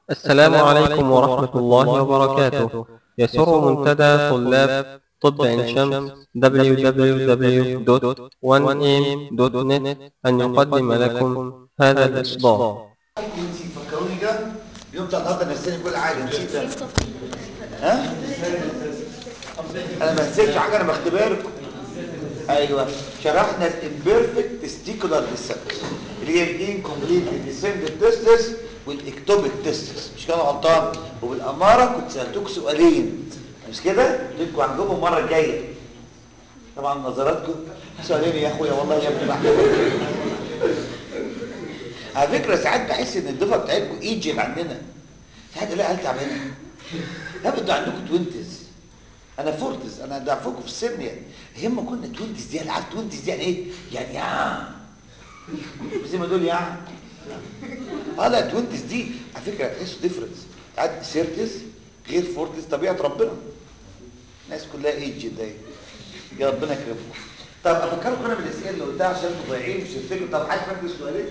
السلام عليكم ورحمة الله وبركاته يسر منتدى طلاب طب عين شمس www.1am.net أن يقدم لكم هذا الإصدار نسيت فكروني كده اليوم بتاع النهارده نسيني كل حاجه نسيت أنا. ها انا ما نسيتش حاجه انا بختبركم ايوه شرحنا الامبيرفكت تستيكولار ديسبت اللي هي الانكمبليت ديسندد تيستس والاكتوبيك تيستس مش كده غلطان وبالاماره كنت سالتكم سؤالين مش كده قلت لكم هنجيبهم المره الجايه طبعا نظراتكم سؤالين يا اخويا والله يا ابني بحب على فكره ساعات بحس ان الدفعه بتاعتكم ايجل عننا ساعات الاقي عيال تعبانه لا انتوا عندكم توينتز انا فورتز انا ضعفكم في السن يعني هم كنا توينتز دي انا عارف توينتز دي يعني ايه يعني يا زي ما دول يا اه لا توينتز دي على فكره هتحسوا ديفرنس ساعات سيرتز غير فورتز طبيعه ربنا الناس كلها ايجل ده يا ربنا يكرمكم طب افكركم انا بالاسئله اللي قلتها عشان انتوا ضايعين مش تفتكروا طب حد فاكر السؤالين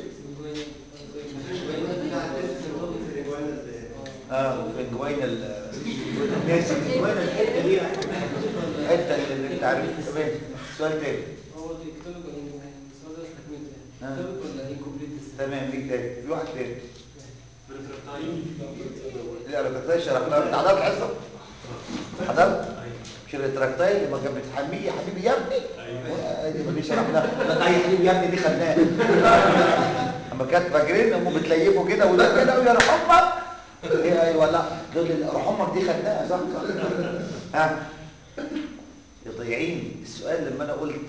اه في الجوينه الناس الجوينه الحته دي الحته اللي انت عارف تمام سؤال تاني هو الكتاب السؤال ده استكملته آه. يعني كتاب ولا انكمبليت تمام ليك تاني في واحد تاني لا انا كنت شرحنا انت حضرت الحصه حضرت مش التراكتايل اللي ما كان بتحميه يا حبيبي يا ابني ايوه دي شرحناها لا يا حبيبي يا ابني دي خدناها اما كانت فاكرين هم بتليفوا كده وده كده ويا رحمك ايه ايوه لا دول رحمك دي خدناها صح صح ها يا ضايعين السؤال لما انا قلت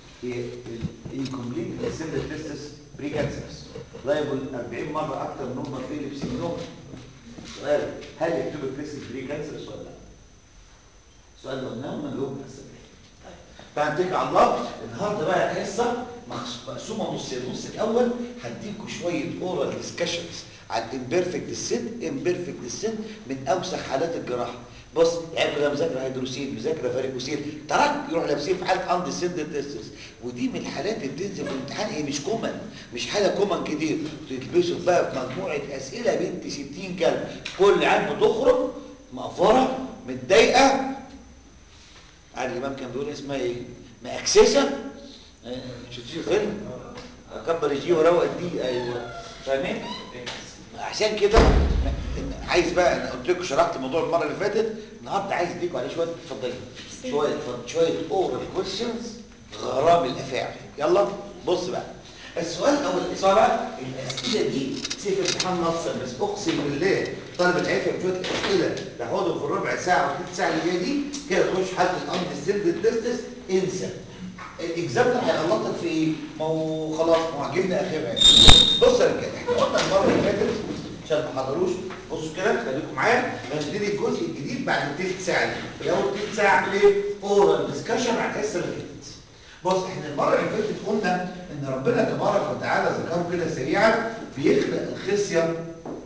الكومبليت اسمبل تيستس بري كانسرز لايبل 40 مره اكتر من هم فيليبس منهم سؤال هل يكتب تيست بري كانسرز ولا لا؟ السؤال ده قلناه ونجاوب نفسنا فهنتكل على الله النهارده بقى حصه مخص- مقسومه نصين النص الاول هديكوا شويه اورال ديسكشنز عن امبيرفكت ديسنت امبيرفكت ديسنت من اوسخ حالات الجراحه بص يعني كده مذاكره هيدروسيل مذاكره فاريكوسيل ترك يروح لابسين في حاله اندر سند تيستس ودي من الحالات اللي بتنزل في الامتحان هي مش كومن مش حاله كومن كتير تلبسوا بقى في مجموعه اسئله بنت 60 كلمه كل عام بتخرج مقفره متضايقه عادل امام كان بيقول اسمها ايه مأكسسة آه، شفتي الفيلم اكبر الجي وروق الدي ايوه فاهمين عشان كده إن- عايز بقى انا قلت لكم شرحت الموضوع المره اللي فاتت النهارده عايز اديكم عليه شويه اتفضلي شويه اتفضل- شويه اورال كويشنز غرام الافاعي يلا بص بقى السؤال الاول الاصابه الاسئله دي سيف امتحان نصا بس اقسم بالله طالب العلم شويه اسئله تاخدهم في الربع ساعه والثلث ساعه اللي جايه دي كده تخش حاله الامر السند تستس انسى الاكزامبل هيغلطك في ايه؟ ما هو خلاص ما هو جبنا اخرها يعني. بص يا رجاله احنا قلنا المره اللي فاتت عشان ما حضروش بصوا كده خليكم معايا هنبتدي الجزء الجديد بعد الثلث ساعه دي في اول ثلث ساعه اعمل ايه؟ اورال ديسكشن عن الحصه اللي فاتت بص احنا المره اللي فاتت قلنا ان ربنا تبارك وتعالى ذكره كده سريعا بيخلق الخصيه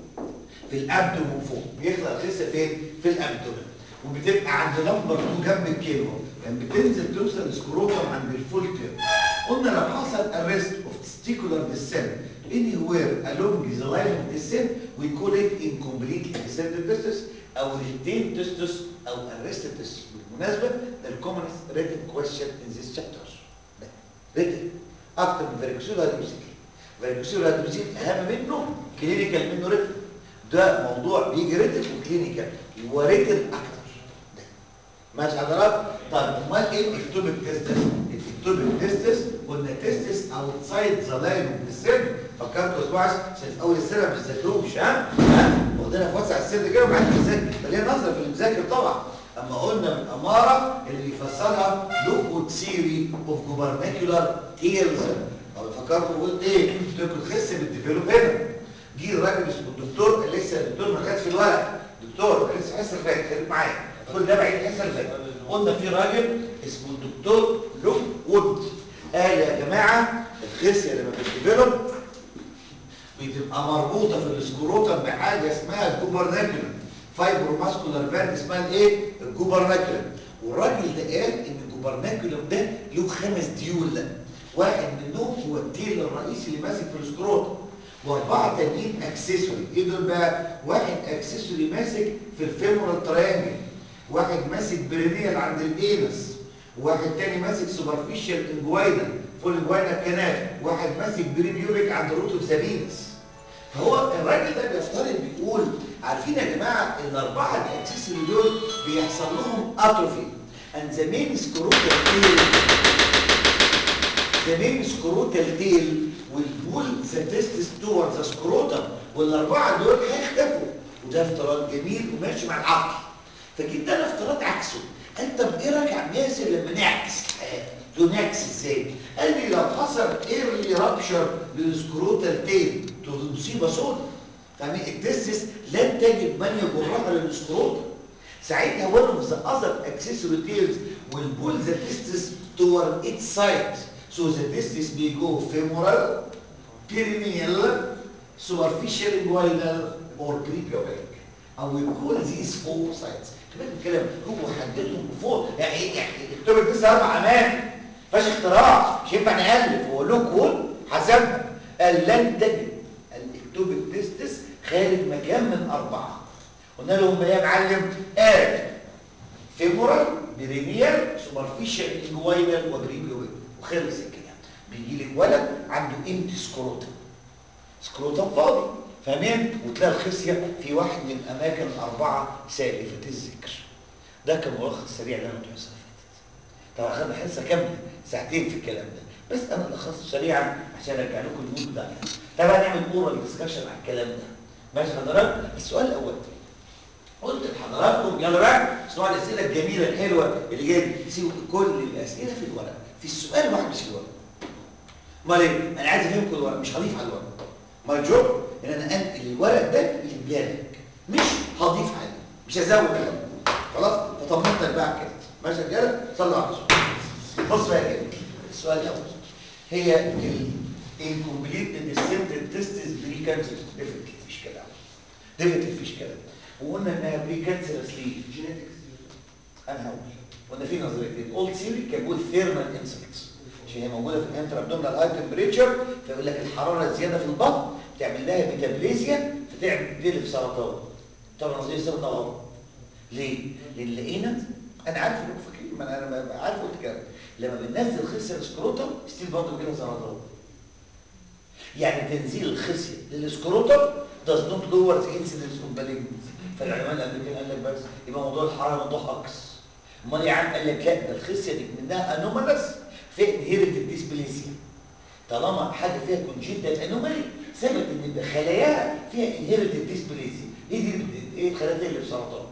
في الابدومن فوق بيخلق الخصيه فين في الابدومن وبتبقى عند نمبر 2 جنب الكيلو يعني بتنزل توصل السكروتوم عند الفول تيرم قلنا لو حصل arrest of testicular descent anywhere along the line of descent we call it incomplete descended testis او retained testis او arrested testis بالمناسبه ده الكومنست written question in this chapter ده written اكتر من فاريكسيول هيدروسيل فاريكسيول هيدروسيل اهم منه كلينيكال منه ريتن ده موضوع بيجي ريتن وكلينيكال وريتن اكتر ده ماشي حضرتك طيب امال ايه الاكتوبيك تيستس الاكتوبيك تيستس قلنا تيستس اوتسايد ذا لاين اوف السن فكرتوا اسبوع عشان في اول السنه ما بتذاكروش ها ها واخدينها في وسع السن كده وبعدين بنذاكر ده ليها نظره في اللي بيذاكر طبعا اما قلنا من اماره اللي بيفسرها لوكوت سيري اوف جوبرنيكولار تيلز او فكرتوا قلت ايه قلت لكم الخس بتديفلوب هنا جه الراجل اسمه الدكتور لسه الدكتور ما خدش في الورق دكتور لسه الحصه اللي فاتت خليك معايا كل ده بعيد الحصه اللي فاتت قلنا في راجل اسمه الدكتور لوك وود قال يا جماعه الخصيه لما بتديفلوب بتبقى مربوطه في السكروتم بحاجه اسمها الجوبرناكولم فايبروماسكولار فان اسمها الايه الجوبرناكولم والراجل ده قال ان الجوبرناكولم ده له خمس ديول واحد منهم هو التيل الرئيسي اللي ماسك في السكروتم واربعه تانيين اكسسوري ايه دول بقى واحد اكسسوري ماسك في الفيمورال تريانجل واحد ماسك برينيال عند الانس واحد تاني ماسك سوبرفيشال انجوينا فول انجوينا كانال واحد ماسك بريبيوبيك عند روت اوف سابينس فهو الراجل ده بيفترض بيقول عارفين يا جماعه الاربعه الاكسسوري دول بيحصل لهم اتروفي and the main scrotal tail the main scrotal tail will pull the testis towards the scrotum والاربعه دول هيختفوا وده افتراض جميل وماشي مع العقل فجيت انا افتراض عكسه قال طب ايه رايك يا عم ياسر لما نعكس الحياه تقول نعكس ازاي قال لي لو حصل ايرلي رابشر للسكروتال تيل تبقى مصيبه سوداء فاهمين التستس لن تجد من يجرها للسكروتال ساعتها one of the other accessory tails will pull the testis toward its side so the testis may go femoral perineal superficial inguinal or prepubic او we call these four sides كمان الكلام هو حددهم بفوق يعني ايه يعني اكتوبر لسه اربع امان فاش اختراع مش ينفع نالف هو له كود حسبنا قال لن تجد الاكتوبر تستس خارج مكان من اربعه قلنا لهم يا معلم قال فيمورال برينيال سوبرفيشال انجوينال وبريبيوبيك وخلص الكلام بيجي لك ولد عنده امتي سكروتم سكروتم فاضي فاهمين وتلاقي الخصيه في واحد من الاماكن الاربعه سالفه الذكر ده كان ملخص سريع اللي انا قلته السنه اللي فاتت طبعا خدنا حصه كامله ساعتين في الكلام ده بس انا لخصته سريعا عشان ارجع لكم المود ده طبعا نعمل اورال ديسكشن على الكلام ده ماشي حضرتك السؤال الاول قلت لحضراتكم يلا بقى اسمعوا الاسئله الجميله الحلوه اللي جايه سيبوا كل الاسئله في الورق في السؤال واحد مش في الورق امال ايه انا عايز افهمكم الورق مش هضيف على الورق ماي جوب ان انا انقل الورق ده للبلاد مش هضيف حاجه مش هزود حاجه خلاص فطمنتك بقى كده ماشي يا رجاله صلوا على الرسول بص بقى كده السؤال الاول هي الانكمبليت ديسنتد تيستس بري كانسر ديفنتلي مفيش كلام ديفنتلي مفيش كلام وقلنا انها بري كانسرس ليه جينيتكس انا هقول قلنا في نظريتين اولد ثيوري كان بيقول ثيرمال انسلتس عشان هي موجوده في الانتر ابدومينال هاي تمبريتشر فيقول لك الحراره الزياده في البطن تعمل لها ميتابليزيا فتعمل تقلب سرطان طبعا نظريه السرطان غلط ليه؟ لان لقينا انا عارف انكم فاكرين ما انا أنا عارف قلت كده لما بننزل خصيه السكروتم ستيل برضه بيجي لها سرطان يعني تنزيل الخصيه للسكروتم does not lower the incidence of malignancy فالعلماء الامريكان قال لك بس يبقى موضوع الحراره موضوع اكس امال يا عم قال لك لا ده الخصيه دي منها انومالس في انهيرتد ديسبليسيا طالما حاجه فيها كونجنتال انومالي ثبت ان يبقى خلاياها فيها انهيرتد ديسبليسيا ايه دي ايه الخلايا اللي بسرطان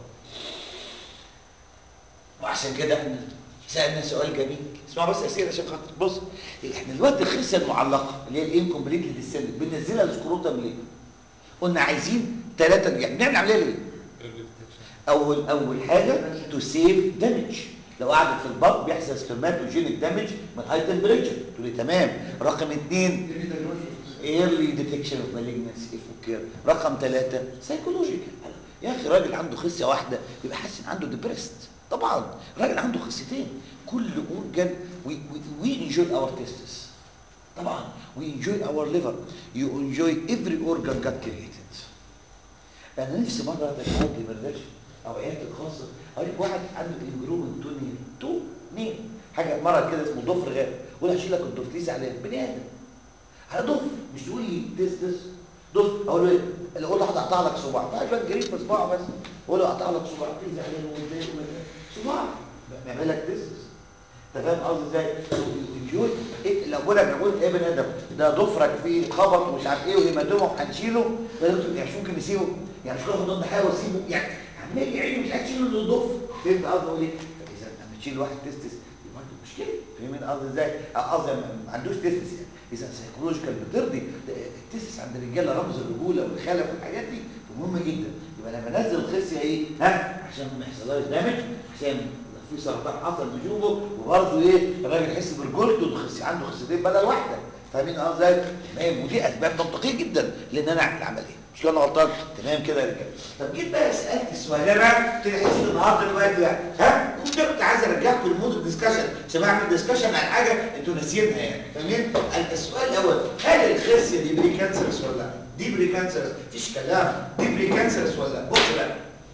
وعشان كده احنا سالنا سؤال جميل اسمعوا بس اسئله عشان خاطر بص احنا دلوقتي الخصيه المعلقه اللي هي الانكمبليتلي ديسندد بننزلها السكروتم ليه؟ قلنا عايزين ثلاثه يعني بنعمل عمليه ليه؟ اول اول حاجه تو سيف دامج لو قعدت في البطن بيحصل سبرماتوجينيك دامج من هاي تمبريتشر تقول لي تمام رقم اثنين ايرلي ديتكشن اوف مالجنسي اف اوكي رقم ثلاثه سايكولوجيكال يا اخي راجل عنده خصيه واحده يبقى حاسس ان عنده ديبرست طبعا راجل عنده خصيتين كل اورجان وي انجوي اور تيستس طبعا وي انجوي اور ليفر يو انجوي افري اورجان جت كريتد انا نفسي مره اقعد حد ما رضاش او عيادتي الخاصه اوريك واحد عنده انجروم توني تو مين حاجه مرض كده اسمه ضفر غاب ولا هشيل لك الضفر ليه زعلان بني ادم هضف مش تقول لي دس دس ضف اقول له ايه اللي اقول له هقطع لك صباع بقى شويه جريب في صباعه بس اقول له اقطع لك صباع ليه زعلان ومتضايق صباع بيعمل لك دس انت فاهم قصدي ازاي انجوي إيه لو بقول لك بقول ايه بني ادم ده ضفرك فيه خبط ومش عارف ايه وهيماتومه وهنشيله يعني مش ممكن نسيبه يعني مش كل ضد حاجه واسيبه يعني عمال يعيني مش عايز تشيله من الضفر فهمت قصدي اقول ايه اذا لما تشيل واحد تستس يبقى عنده مشكله فاهمين قصدي ازاي قصدي ما عندوش تستس يعني اذا سايكولوجيكال بترضي التستس عند الرجاله رمز الرجوله والخلف والحاجات دي مهمه جدا يبقى لما انزل الخصيه ايه ها عشان ما يحصلهاش دامج عشان في سرطان حصل بجوبه وبرضه ايه الراجل يحس برجولته الخصيه عنده خصيتين بدل واحده فاهمين قصدي ازاي تمام ودي اسباب منطقيه جدا لان انا اعمل العمليه مش كده انا غلطان تمام كده يا رجاله طب جيت بقى سالت السؤال ده بقى قلت لي حس النهارده دلوقتي بقى ها كنت كنت عايز ارجعكم لمود الدسكشن عشان بعمل ديسكشن عن حاجه انتوا ناسيينها يعني فاهمين السؤال الاول هل الخصيه دي بري كانسرس ولا لا دي بري كانسرس مفيش كلام دي بري كانسرس ولا لا بص بقى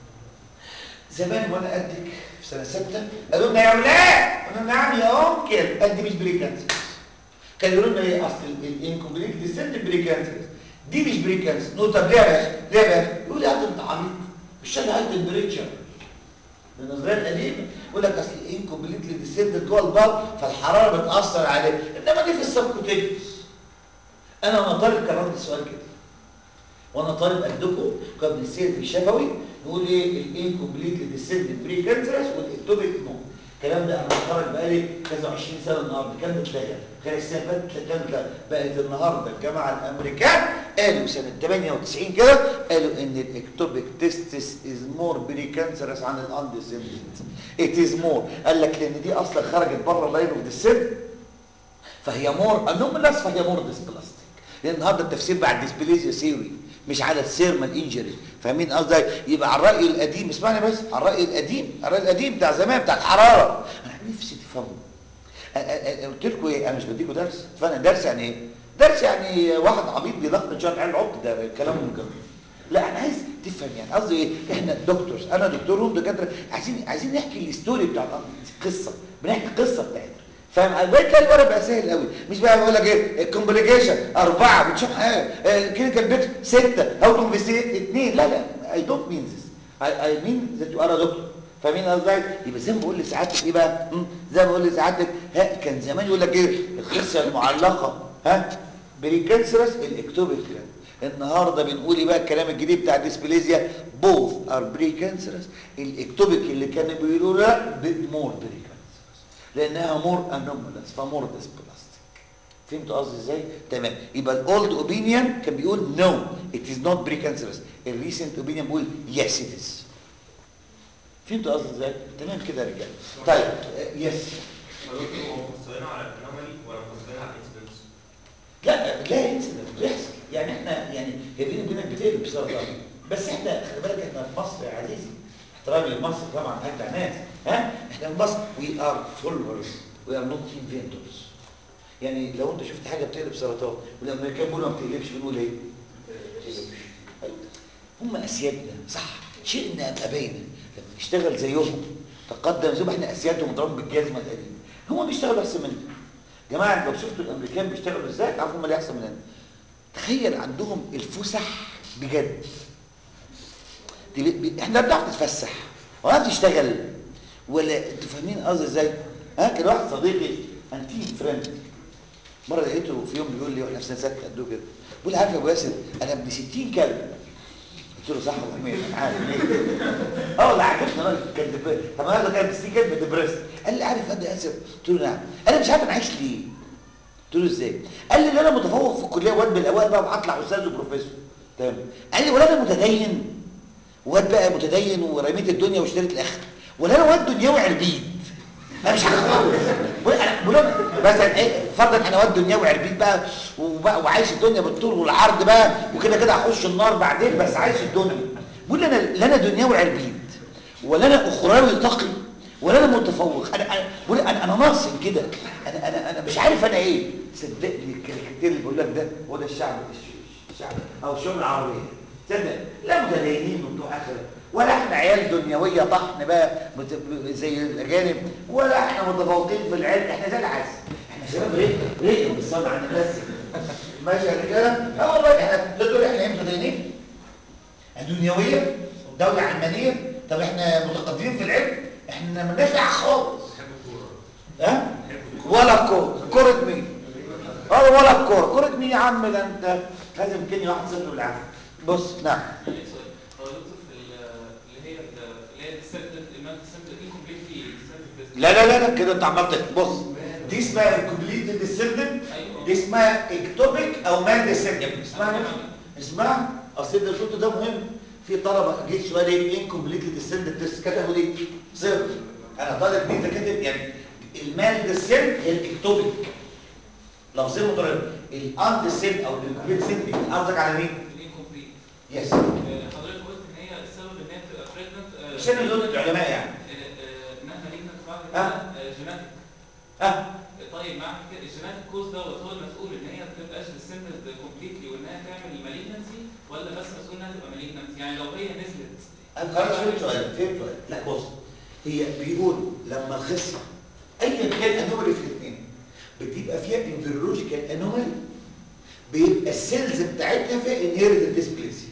زمان وانا قدك في سنه سته قالوا لنا يا اولاد قلنا نعم يا انكل قال دي مش بري كانسرس كان يقولوا لنا ايه اصل الانكمبليت ديسنت بري كانسرس دي مش بري كانسر نقول طب ليه يا باشا ليه يا باشا يقول لي انت عبيط مش شايل هاي تمبريتشر بالنظريه القديمه يقول لك اصل الانكمبليتلي ديسنت جوه البار فالحراره بتاثر عليه انما دي في السبكوتينيوس انا وانا طالب كان رد السؤال كده وانا طالب قدكم قبل السير في الشفوي نقول ايه الانكمبليتلي ديسنت بري كانسرس والاكتوبيك نو الكلام ده انا متخرج بقالي كذا 20 سنه النهارده كان اتلغى كان السنه اللي فاتت كان اتلغى بقت النهارده الجامعه الامريكان قالوا سنه 98 كده قالوا ان الاكتوبيك تيستس از مور بري كانسرس عن الاندسندنت ات از مور قال لك لان دي اصلا خرجت بره اللاين اوف ذا فهي مور انومالس فهي مور ديسبلاستيك لان النهارده التفسير بعد ديسبليزيا سيوري مش على السيرمال انجري فاهمين قصدي يبقى على الراي القديم اسمعني بس على الراي القديم الراي القديم بتاع زمان بتاع الحراره انا نفسي تفهموا أ- أ- أ- قلت لكم ايه انا مش بديكم درس فانا درس يعني ايه درس يعني واحد عبيط بيلقن شويه عيال عبط ده كلام من جد لا انا عايز تفهم يعني قصدي ايه احنا دكتورز انا دكتور هم دكاتره عايزين عايزين نحكي الستوري بتاع القصه بنحكي القصه بتاعتنا فاهم بقى تلاقي الورق بقى سهل قوي مش بقى بقول لك ايه الكومبليكيشن اربعه بتشوف حاجه كلينيكال بيكت سته هاو تو انفستيجيت اثنين لا لا اي دونت مين ذس اي مين ذات يو ار دكتور فاهمين قصدي يبقى زي ما بقول لسعادتك ايه بقى مم، زي ما بقول لسعادتك ها كان زمان يقول لك ايه الخصيه المعلقه ها بريكانسرس الاكتوبيك النهارده بنقول ايه بقى الكلام الجديد بتاع الديسبليزيا بوث ار بريكانسرس الاكتوبيك اللي كانوا بيقولوا لا مور بريكانسرس لانها مور انومالس فمور ديسبلاستيك فهمتوا قصدي ازاي تمام يبقى الاولد اوبينيون كان بيقول نو ات از نوت بريكانسرس الريسنت اوبينيون بيقول يس ات از فهمتوا قصدي ازاي تمام كده يا رجاله طيب يس دكتور هو مفصلين على الانومالي ولا مفصلين على الانسيدنس؟ لا لا انسدنت بيحصل يعني احنا يعني هي بيني وبينك بتقلب بسرطان بس احنا خلي بالك احنا في مصر يا عزيزي احترامي لمصر طبعا اجدع ناس ها احنا في مصر وي ار فولورز وي ار نوت انفنتورز يعني لو انت شفت حاجه بتقلب سرطان والامريكان بيقولوا ما بتقلبش بنقول ايه؟ ما بتقلبش أيوة. هم اسيادنا صح شئنا ام ابينا لما نشتغل زيهم تقدم زيهم احنا اسيادهم ضرب بالجزمه القديمه هم بيشتغلوا احسن مننا جماعه لو شفتوا الامريكان بيشتغلوا ازاي تعرفوا هم اللي احسن مننا تخيل عندهم الفسح بجد دي- بي- احنا بنعرف نتفسح ولا نشتغل ولا انتوا فاهمين قصدي ازاي ها كان واحد صديقي انتيم فريند مره لقيته في يوم بيقول لي واحنا في سنه سته قدوه كده بيقول لي عارف يا ابو ياسر انا ابن 60 كلب قلت له صح ولا مين انا عارف ليه اه والله عجبني راجل كان دب- طب انا كان 60 كلب دبرس قال لي عارف قد ياسر قلت له نعم انا مش عارف انا عايش ليه قلت له ازاي قال لي ان انا متفوق في الكليه واد من الاوائل بقى وهطلع استاذ وبروفيسور تمام قال لي ولا انا متدين واد بقى متدين ورميت الدنيا واشتريت الاخر ولا انا واد دنيوي عربيد انا مش حاجه خالص بقول انا بقول لك مثلا ايه فرضا انا واد دنيوي عربيد بقى وبقى وعايش الدنيا بالطول والعرض بقى وكده كده هخش النار بعدين بس عايش الدنيا بقول لي انا لا انا دنيوي عربيد ولا انا اخروي تقي ولا انا متفوق انا انا بقول انا انا ناقص كده انا انا انا مش عارف انا ايه صدقني الكاريكاتير اللي بقول لك ده هو ده الشعب الشعب او الشعوب العربيه تصدق لا متدينين وبتوع اخره ولا احنا عيال دنيويه طحن بقى مت- زي الاجانب ولا احنا متفوقين في العلم احنا زي العسل احنا شباب ريق ريق بالصنع عن الناس ماشي يا رجاله اه والله احنا لا تقول احنا ايه متدينين دنيويه دوله علمانيه طب احنا متقدمين في العلم احنا مالناش دعوه خالص بحب الكوره ها ولا الكوره كوره مين اه ولا الكوره كوره مين يا عم ده انت لازم تجيني واحد صفر بالعافيه بص نعم يعني سؤال هو دكتور في ال- اللي هي ال- اللي هي السيركل المال سيركل انكمبليت في السيركل لا لا لا لا كده انت عمال تحكي. بص دي اسمها كومبليت ديسندنت ايوه دي اسمها اكتوبيك او مان ديسندنت اسمها اسمها اصل ده شفت ده مهم في طلبه جه سؤال ايه انكمبليت ديسندنت تيست كتبوا ليه صفر انا طالب دي ده كاتب يعني المان ديسند هي الاكتوبيك لفظين مضرب الان ديسند او الانكمبليت ديسند قصدك على مين الانكمبليت يس آه، حضرتك قلت ان هي السبب ان هي بتبقى بريجننت عشان اللي قلت العلماء يعني انها مالجنت بعد ها؟ كده جيناتيك ها طيب معنى كده الجيناتيك كوز دوت هو المسؤول ان هي ما تبقاش ديسندد كومبليتلي وانها تعمل مالجنسي ولا بس مسؤول انها تبقى مالجنت يعني لو هي نزلت انا خلاص فهمت سؤالك فهمت سؤالك لا بص هي بيقولوا لما الخصيه ايا كان انومالي في الاثنين بتبقى فيها انفيرولوجيكال انومالي بيبقى السيلز بتاعتها فيها انهيرتد ديسبليسي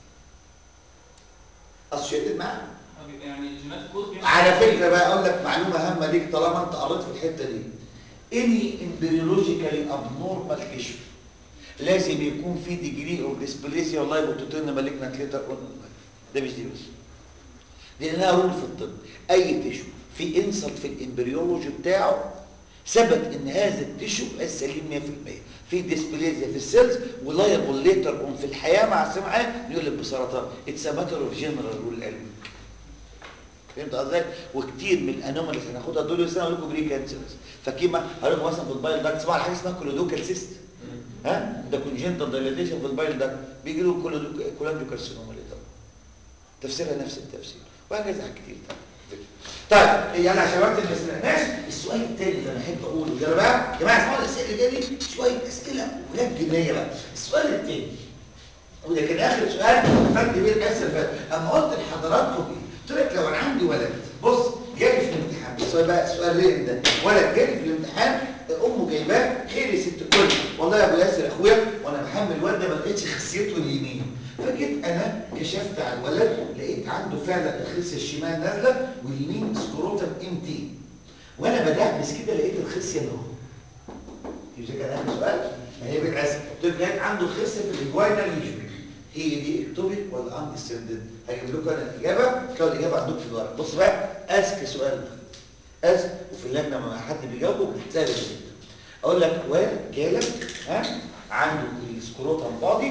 اسوشيتد معاها بيبقى يعني الجيناتيك كوز على فكره بقى اقول لك معلومه هامه ليك طالما انت قريت في الحته دي اني امبريولوجيكالي ابنورمال تيشو لازم يكون في ديجري اوف ديسبليسيا والله بوتوتين مالجنت ليتر اون ده مش دي بس دي لانها رول في الطب اي تيشو في انسلت في الامبريولوجي بتاعه ثبت ان هذا التيشو السليم 100% في ديسبليزيا في السيلز ولايبل ليتر اون في الحياه مع السمعه يقلب بسرطان اتس ماتر اوف جنرال رول العلم فهمت قصدي وكتير من الانوماليز هناخدها دول سنه اقول لكم بري كانسرز فكيما هقول لكم مثلا في البايل داكت اسمعوا على حاجه اسمها كولودوكال سيست ها ده كونجنتال دايليتيشن في البايل داكت بيجي له كولانجو كارسينوما طبعا تفسيرها نفس التفسير وهكذا حاجات كتير طيب يلا عشان وقت ما سمعناش السؤال الثاني اللي انا احب اقوله يلا بقى يا جماعه اسمعوا الاسئله اللي جايه دي شويه اسئله ولاد جنيه بقى السؤال الثاني وده كان اخر سؤال فات بيه الحصه اللي فاتت اما قلت لحضراتكم ايه قلت لك لو انا عندي ولد بص جالي في الامتحان السؤال بقى السؤال رئم ده ولد جالي في الامتحان امه جايباه خير يا ست الكل والله يا ابو ياسر اخويا وانا بحمل الواد ده ما لقيتش خصيته اليمين فجيت انا كشفت على الولد لقيت عنده فعلا الخصيه الشمال نازله واليمين سكروتم ام تي وانا بدعبس كده لقيت الخصيه اللي هو يجي كان اخر سؤال ما هي بالعزم قلت لك عنده خصيه في الجواينال ليجن هي دي اكتوبيك ولا اندسندد هجيب لكم انا الاجابه تلاقوا الاجابه عندكم في الورق بص بقى اسك سؤال ده اسك وفي اللجنه لما حد بيجاوبه سهل جدا اقول لك واد جالك ها عنده السكروتم فاضي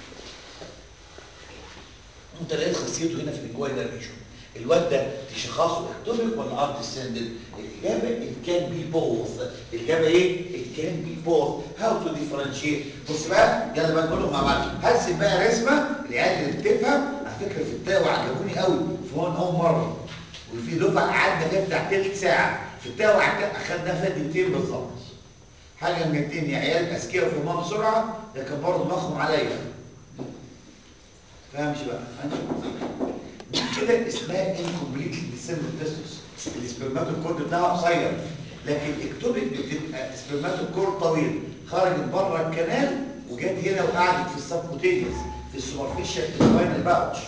انت لقيت خاصيته هنا في الجواينال ليجن الواد ده تشخصه اكتوبيك ولا اندسندد الاجابه it can be both الاجابه ايه it can be both how to differentiate بص بقى يلا بقى نقولهم مع بعض هرسم بقى رسمه العيال اللي بتفهم على فكره في التاوى عجبوني قوي في هون اول مره وفي دفعه قعدنا فيها بتاع تلت ساعه في التاوى اخدنا فيها دقيقتين بالظبط حاجه من الاتنين يا عيال اذكياء وفهمها بسرعه لكن برضه دماغهم عليا فاهمش بقى دي كده اسمها انكمبليت ديسيمبل تستوس السبرماتوكورد بتاعها قصير لكن اكتوبيك بتبقى سبرماتوكورد طويل خرجت بره الكنال وجت هنا وقعدت في السبكوتينيوس في السوبرفيشال سباينال باوتش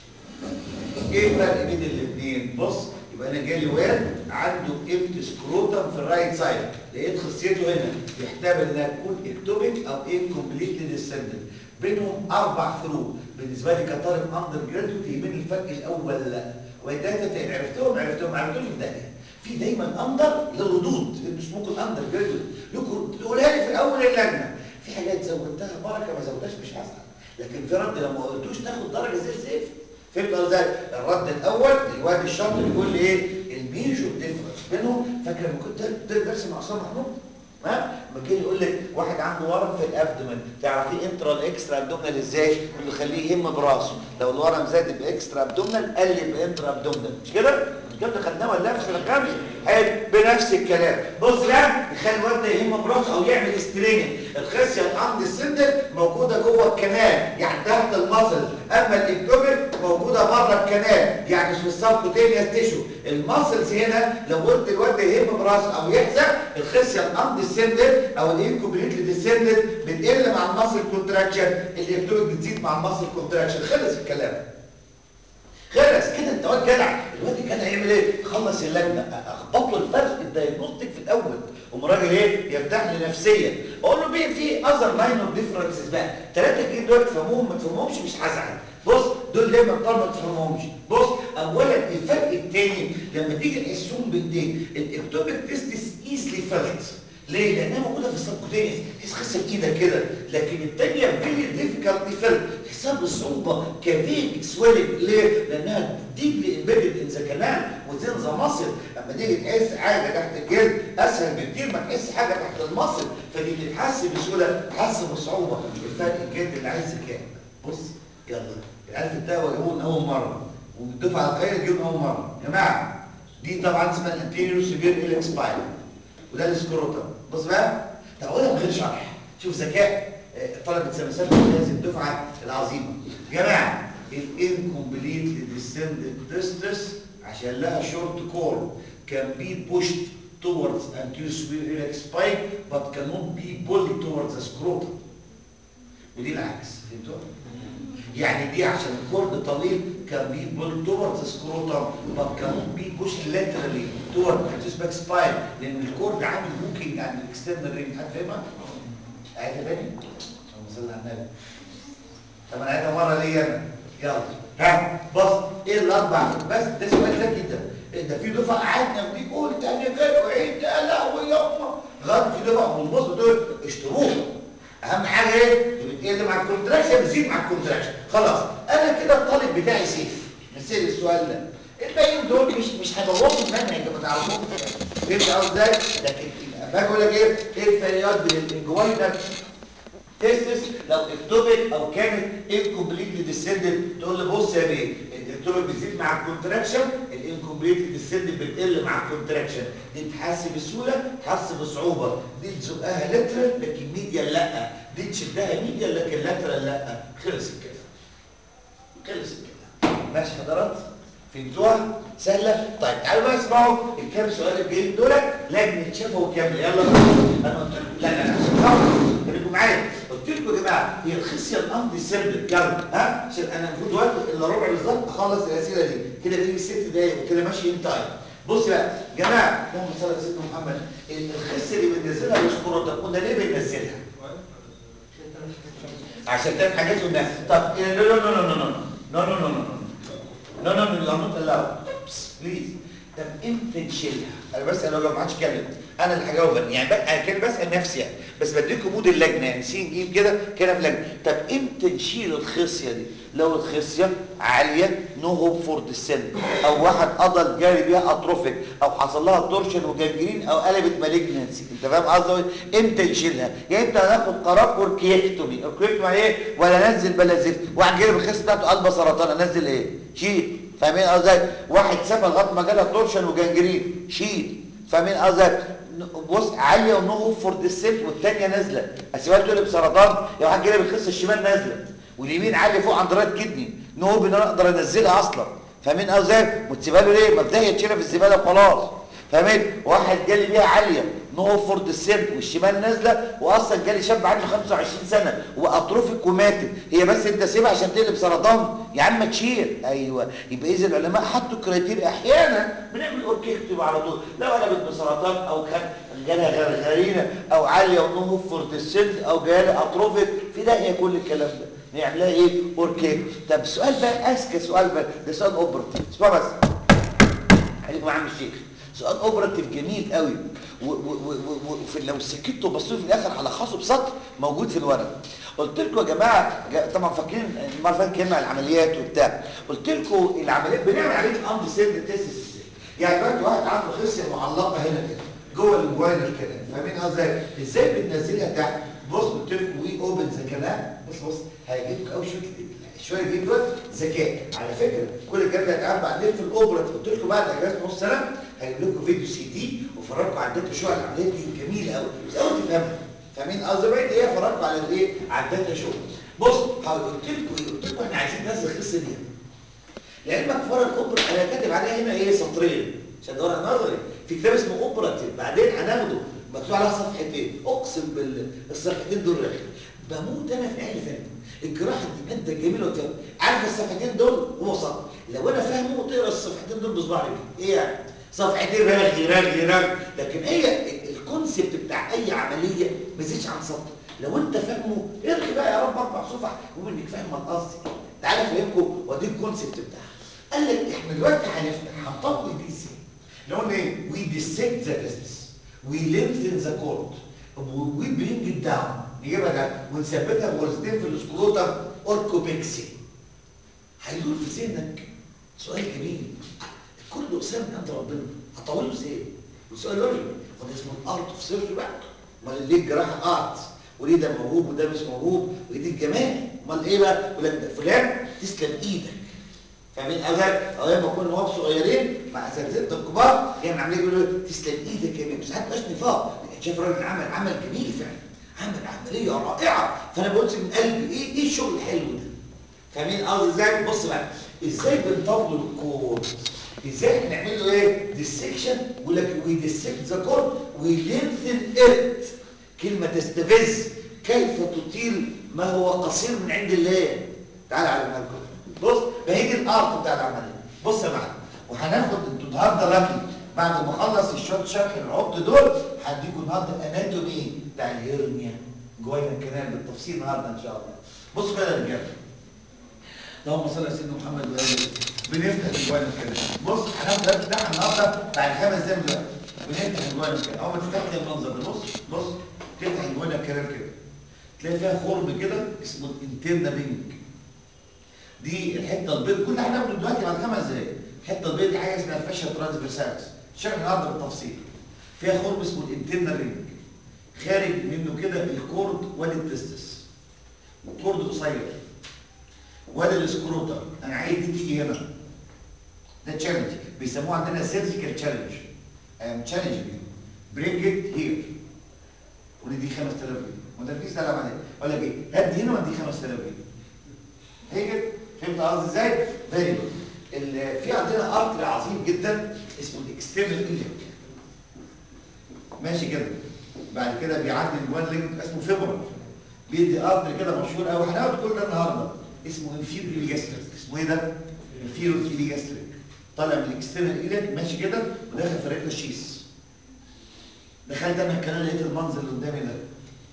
ايه الفرق بين الاثنين بص يبقى انا جالي واد عنده امت سكروتم في الرايت سايد لقيت خصيته هنا يحتمل انها تكون اكتوبيك او انكمبليتلي ديسندد بينهم اربع فروق بالنسبه لي كطالب اندر جراديوت يهمني الفرق الاول لا والثلاثه عرفتهم عرفتهم عرفتهم في داهيه في دايما اندر للردود انتوا اسمكم اندر جراديوت لكم تقولها لي في اول اللجنه في حاجات زودتها بركه ما زودتهاش مش هزعل لكن في رد لو ما قلتوش تاخد درجه زي الزفت فهمت ازاي الرد الاول الواد الشاطر يقول لي ايه الميجور ديفرنس بينهم فاكر لما كنت درس مع عصام محمود ها لما كان يقول لك واحد عنده ورم في الابدومن تعرفيه انترا الاكسترا ابدومينال ازاي يقول له خليه يهم براسه لو الورم زاد باكسترا ابدومينال قلب بانترا ابدومينال مش كده الكلام ده خدناه ولا في سنه خامسه حلو بنفس الكلام بص بقى يخلي الواد ده يهم براسه او يعمل ستريننج الخصيه الاند سندل موجوده جوه الكنال يعني تحت المصل اما الاكتوبر موجوده بره الكنال يعني في السبكوتينيوس تيشو الماسلز هنا لو قلت الواد ده يهم براسه او يحزق الخصيه الاند سندل او الانكوبريتلي ديسندل بتقل مع الماسل كونتراكشن الاكتوبر بتزيد مع الماسل كونتراكشن خلص الكلام خلص كده انت واد جدع الواد الجدع هيعمل ايه خلص اللجنه اخبط له الفرق الدايجنوستيك في الاول قوم الراجل ايه يرتاح لي نفسيا اقول له بيه في اذر ماينور ديفرنسز بقى ثلاثه جديد دول تفهموهم ما تفهمهمش مش هزعل بص دول دايما طالما ما تفهمهمش بص اولا الفرق الثاني لما تيجي تحسهم بايديك الاكتوبيك تيستس ايزلي فيلت ليه؟ لانها موجوده في السبكوتينيوس تحس خسه بايدك كده لكن الثانيه فيري ديفيكالت فيلت تحسها بالصعوبه كفيك سويلنج ليه؟ لانها ديبلي امبيدد ان ذا كانال وذين ذا ماسل اما تيجي تحس حاجه تحت الجلد اسهل بكتير ما تحس حاجه تحت المصل فدي بتتحس بسهوله تحس بصعوبه الفرق الجلد اللي عايز كام بص يلا الالف التاء وجابوه اول مره والدفعه القليله جابوه اول مره يا جماعه دي طبعا اسمها الانتيريور سيفير اليك سباين وده السكروتم بص بقى طب اقولها من غير شرح شوف ذكاء آه، طلبه سمسات هذه الدفعه العظيمه يا جماعه الانكمبليتلي ديسندد ديسترس عشان لها شورت كور can be pushed towards anterior superior iliac spine but cannot be pulled towards the scrotum ودي العكس فهمتوا؟ يعني دي عشان الكورد طويل كان بي بول towards the scrotum but cannot be pushed laterally toward anterior back spine لان الكورد عامل هوكينج عند الاكسترنال رينج حد فاهمها؟ عايزها تاني؟ اللهم صل على النبي طب انا عايزها مره ليا انا يلا ها بص ايه الاربع بس ده سؤال ذكي جدا إيه ده في دفعه قعدنا ودي قلت انا جاي وعيد يا لهوي يما غلط في دفعه والبص دول اشتروها اهم حاجه ايه بتقل مع الكونتراكشن بتزيد مع الكونتراكشن خلاص انا كده الطالب بتاعي سيف نسال السؤال ده الباقيين دول مش مش هيبوظوا المنهج ما تعرفوش فهمت قصدي ازاي لكن باجي اقول لك ايه ايه الفرقات بين الانجوينال تيستس لو اكتوبك او كانت انكمبليتلي ديسندد تقول لي بص يا بيه الاكتوبك بتزيد مع الكونتراكشن الانكمبليتلي ديسندد بتقل مع الكونتراكشن دي تحس بسهوله تحس بصعوبه دي تزقها لاترال لكن ميديال لا دي تشدها ميديال لكن لاترال لا خلص الكلام خلص الكلام ماشي حضرات فهمتوها سهله طيب تعالوا بقى اسمعوا الكام سؤال الجايين دول لجنه شفوي كامله يلا انا قلت لكم لا لا لا خليكم معايا قلت لكم يا جماعه هي الخصيه الامر سيمبل يلا ها عشان انا المفروض وقت الا ربع بالظبط اخلص الاسئله دي كده بيجي ست دقايق وكده ماشي ان تايم بص بقى جماعه اللهم صل على سيدنا محمد الخصيه اللي بننزلها الاسطوره طب قلنا ليه بننزلها؟ عشان تعمل حاجات قلناها طب نو نو نو نو نو نو نو نو نو نو نو نو يو ار نوت الاود بليز طب امتى نشيلها؟ انا بس انا لو ما عادش اتكلم انا اللي هجاوب يعني بقى انا كده بسال نفسي يعني بس بديكم مود اللجنه يعني سي نجيب كده كده في لجنه طب امتى نشيل الخصيه دي؟ لو الخصيه عاليه نو هوب فور ديسنت او واحد قضى جاري بيها اتروفيك او حصل لها تورشن وجنجرين او قلبت مالجنسي انت فاهم قصدي امتى نشيلها؟ يا امتى هناخد قرار اوركيكتومي اوركيكتومي يعني ايه؟ ولا نزل بلا زفت واحد جري بالخصيه بتاعته قلب سرطان انزل ايه؟ شيل فاهمين قصدي واحد سابها لغايه ما جالها تورشن وجنجرين شيل فاهمين قصدي بص عاليه ونو فور ديسنت والثانيه نازله اسيبها تقول بسرطان يا واحد جاي بالخص الشمال نازله واليمين عاليه فوق عند رايت كدني نو ان انا اقدر انزلها اصلا فاهمين قصدي وتسيبها له ليه مبدئيا تشيلها في الزباله وخلاص فاهمين واحد جالي بيها عاليه نو فور ديسنت والشمال نازله واصلا جالي شاب عنده 25 سنه واتروفيك وماتت هي بس انت سيبها عشان تقلب سرطان يا عم تشيل ايوه يبقى اذا العلماء حطوا كرايتيريا احيانا بنعمل اوركيكتوم على طول لو قلبت بسرطان او كان جالها غرغرينه او عاليه ونو فور ديسنت او جالها اتروفيك في داهيه كل الكلام ده نعملها ايه اوركيك طب السؤال بقى اذكى سؤال بقى ده سؤال اوبرتيف اسمع بس خليكم يا عم الشيخ سؤال اوبراتيف جميل قوي وفي لو سكتوا بصوا في الاخر هلخصه بسطر موجود في الورق قلت لكم يا جماعه طبعا فاكرين المره اللي فاتت كلمه العمليات وبتاع قلت لكم العمليات بنعمل عمليه امر سيرد تيست ازاي يعني دلوقتي واحد عنده خصيه معلقه هنا كده جوه الموبايل كده فاهمين قصدي ازاي بننزلها تحت بص قلت لكم وي اوبن ذا كلام بص بص هيجيبك قوي شويه شويه دي دول ذكاء على فكره كل الكلام ده هيتعمل بعدين في الاوبرا قلت لكم بعد اجازه نص سنه هجيب لكم فيديو سي دي وافرجكم على الداتا شو على العمليات دي جميله قوي بس اول تفهمها فاهمين قصدي بقى ايه افرجكم على الايه على الداتا شو بص قلت لكم ايه قلت لكم احنا عايزين ننزل القصه دي لعلمك فرق الاوبرا انا كاتب عليها هنا ايه سطرين عشان ده ورق نظري في كتاب اسمه اوبراتيف بعدين هناخده مكتوب عليها صفحتين اقسم بالله الصفحتين دول رخم بموت انا في اهل فهم الجراحه دي ماده جميله وتفهم عارف الصفحتين دول هو سطر لو انا فاهمه تقرا الصفحتين دول بصباع رجلي ايه يعني صفحتين رغي رغي رغي لكن هي الكونسيبت بتاع اي عمليه ما يزيدش عن سطر لو انت فاهمه ارغي بقى يا رب اربع صفح وانك فاهم القصد تعالى افهمكم وادي الكونسيبت بتاعها قال لك احنا دلوقتي هنفتح هنطول دي ازاي لو قلنا ايه وي ديسكت ذا بزنس وي لينثن ذا كورد وي برينج ات داون نجيبها ده ونثبتها بغرزتين في الاسكروتم اوركوبيكسي هيدور في ذهنك سؤال جميل كل اقسام من عند ربنا هطوله ازاي وسؤال لوجيك وده اسمه الارت اوف سيرجري بقى امال ليه الجراحه ارت وليه ده موهوب وده مش موهوب وليه الجمال امال ايه بقى يقول لك فلان تسلم ايدك فاهمين قصدك او لما كنا وقت صغيرين مع اساتذتنا الكبار كان عاملين يقولوا تسلم ايدك يا بيه بس حتى مش نفاق شايف الراجل عمل عمل جميل فعلا عمل عمليه رائعه فانا بقول من قلبي ايه ايه الشغل الحلو ده فاهمين قصدي ازاي بص بقى ازاي بنطول الكور ازاي احنا نعمل له ايه ديسكشن يقول لك وي ديسكت ذا كور وي لينثن ات كلمه تستفز كيف تطيل ما هو قصير من عند الله تعال على لكم بص ده هي دي الارض بتاع العمليه بص يا معلم وهناخد انتوا النهارده راكي بعد ما اخلص الشوت شكل العقد دول هديكم النهارده اناتومي بتاع الهرنيا جوانا الكلام بالتفصيل النهارده ان شاء الله بصوا كده يا رجاله اللهم صل على سيدنا محمد وآله بنفتح جوانا الكلام بص هناخد نفتح النهارده بعد خمس دقايق دلوقتي بنفتح جوانا الكلام اول ما تفتح كده المنظر ده بص بص تفتح جوانا الكلام كده تلاقي فيها خرم كده اسمه الانترنال رينج دي الحته البيض كل حاجه هناخده دلوقتي بعد خمس دقايق الحته البيض دي حاجه اسمها الفاشيا ترانسفيرسالس شرح النهارده بالتفصيل فيها خرم اسمه الانترنال رينج خارج منه كده الكورد وادي التستس والكورد قصير وادي السكروتر انا عايز دي تيجي هنا ده تشالنج بيسموه عندنا سيرجيكال تشالنج ام تشالنج برينج ات هير ودي 5000 جنيه وده في سلام عليك اقول لك ايه هات دي هنا وادي 5000 جنيه هي كده فهمت قصدي ازاي فيري جود في عندنا ارتري عظيم جدا اسمه الاكسترنال ايليك ماشي كده بعد كده بيعدي الوان لينك اسمه فيبرال بيدي ارتري كده مشهور قوي هناخد كل ده النهارده اسمه انفيريور ايليجاستريك اسمه ايه ده انفيريور ايليجاستريك طالع من الاكسترنال ايليك ماشي كده وداخل في رجل الشيس دخلت انا الكلام لقيت المنظر اللي قدامي ده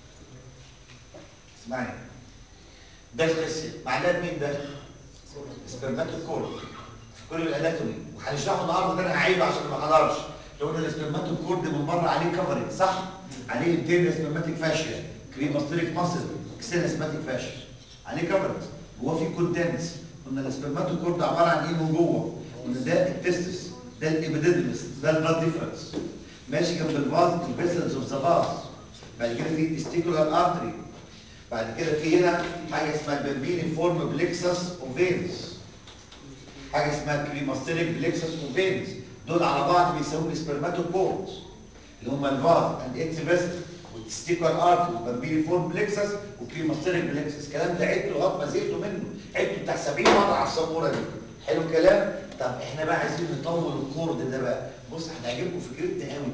اسمعني ده الخصيه معناه مين ده سبرماتوكورد في كل الاناتومي وهنشرحه النهارده ده انا هعيده عشان ما حضرش لو قلنا السبرماتوكورد من بره عليه كفرنج صح عليه انترنال سبرماتيك فاشيا كريماستريك ماسل اكسترنال سبرماتيك فاشيا عليه كفرنج جوه في كونتنتس قلنا السبرماتوكورد عباره عن ايه من جوه قلنا ده التستس ده الابيديدمس ده البلاد ديفرنس ماشي جنب الفاز الفيسلز اوف ذا فاز بعد كده في تستيكولار ارتري بعد كده في هنا حاجه اسمها البربيني فورم بليكسس اوفينز حاجه اسمها كريماستيريك بليكسس اوفينز دول على بعض بيسموهم سبرماتوكورد اللي هم الفاز اند اتس فيسل والتستيكولار ارتري والبربيني فورم بليكسس والكريماستيريك بليكسس الكلام ده عدته لغايه ما زهقتوا منه عدته بتاع 70 مره على السبوره دي حلو الكلام طب احنا بقى عايزين نطول الكورد ده بقى بص هتعجبكم فكرتنا قوي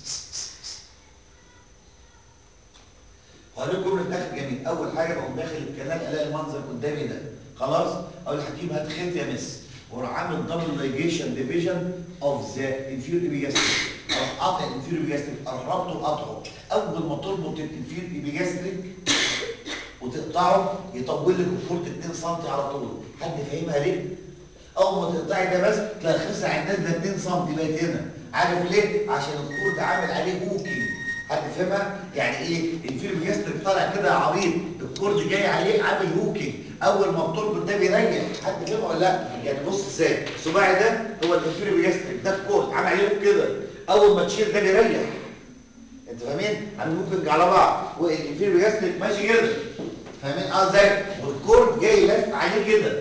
هقول لكم جمله في الاخر جميل اول حاجه بقوم داخل الكلام الاقي المنظر قدامي ده خلاص اقول لحكيم هات خيط يا مس واروح عامل دبل لايجيشن ديفيجن اوف ذا انفيريور ايبيجاستريك اروح قاطع الانفيريور ايبيجاستريك اروح رابطه وقاطعه اول ما تربط الانفيريور ايبيجاستريك وتقطعه يطول لك الكورد 2 سم على طول حد فاهمها ليه؟ اول ما تقطعي ده بس تلاقي الخصعه نازله 2 سم بقت هنا عارف ليه؟ عشان الكورد عامل عليه هوكينج حد فهمها يعني ايه الفيلم جاستريك طالع كده عريض الكورد جاي عليه عامل هوكينج اول ما بتربط ده بيريح حد فهمها ولا لا يعني بص ازاي صباعي ده هو الانفيريور جاستريك ده الكورد عامل عليه هوك كده اول ما تشيل ده بيريح انت فاهمين عامل هوكينج على بعض والانفيريور جاستريك ماشي كده فاهمين اه ازاي والكورد جاي لف عليه كده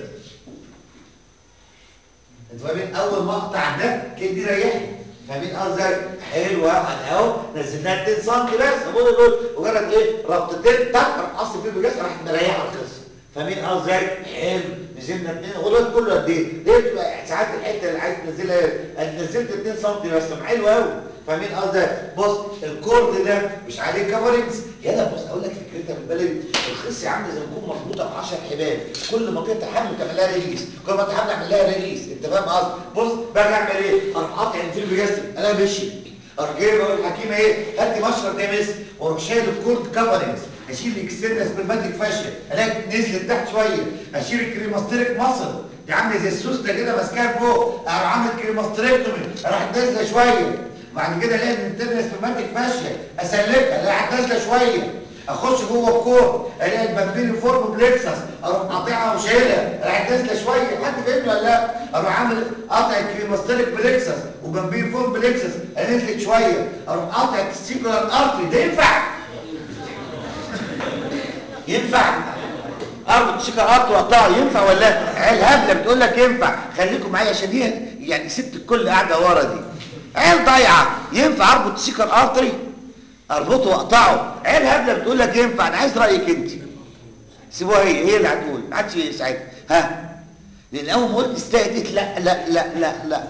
انت فاهمين اول ما اقطع ده كده دي ريحني فاهمين اه ازاي حلوه اهو نزلناها 2 سم بس ابص دول مجرد ايه ربطتين تك اصل فيه بجاز راح مريحه الخصم فاهمين اه ازاي حلو نزلنا 2 هو ده كله قد ايه دي بتبقى ساعات الحته اللي عايز تنزلها انا نزلت 2 سم بس حلو قوي فاهمين اه ازاي بص الكورد ده مش عليه كفرنجز يلا بص اقول لك فكرتها بالبلدي الخصيه عامله زي ما تكون مربوطه ب 10 حبال كل ما تقطع حبل تعمل لها ريليس كل ما تحمل تعمل لها ريليس انت فاهم قصدي بص باجي اعمل ايه اروح قاطع الفيلم بجسم انا ماشي اروح جاي بقول للحكيمه ايه هات لي مشرط ده مس واروح شايل الكورد كفرنجز اشيل الاكسترنال سبرماتيك فاشيا الاقي نزلت تحت شويه اشيل الكريماستريك مصل دي عامله زي السوسته كده ماسكاها فوق اروح عامل كريماستريكتومي راح نازله شويه بعد كده الاقي الانترنال سبرماتيك فاشيا اسلكها الاقي نازله شويه اخش جوه الكور الاقي البامبيني فورم بليكسس اروح قاطعها وشايلها راح نازله شويه حد فهمني ولا لا اروح عامل قاطع الكريماستريك بليكسس وبامبيني فورم بليكسس نزلت شويه اروح قاطع التستيكولار ارتري ده ينفع ينفع اربط شكر اربط واقطعه ينفع ولا لا عيال هبله بتقول لك ينفع خليكم معايا عشان دي يعني ست الكل قاعده ورا دي عيال ضايعه ينفع اربط شكر ارتري اربطه واقطعه عيال هبله بتقول لك ينفع انا عايز رايك انت سيبوها هي هي اللي هتقول ما حدش يساعدها ها لان اول ما قلت استهدت لا لا لا لا لا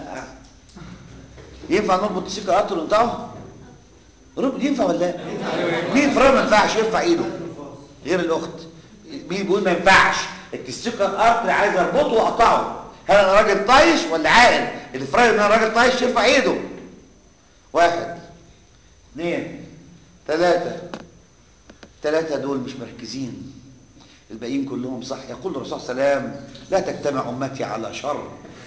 ينفع نربط الشكر ارتري ونقطعه رب ينفع ولا لا مين فرق ما ينفعش يرفع ايده غير الاخت مين بيقول ما ينفعش التستيكر ارتري عايز اربطه واقطعه هل انا راجل طايش ولا عاقل اللي في رايه ان انا راجل طايش يرفع ايده واحد اثنين ثلاثة ثلاثة دول مش مركزين الباقيين كلهم صح يقول الرسول صلى الله عليه وسلم لا تجتمع امتي على شر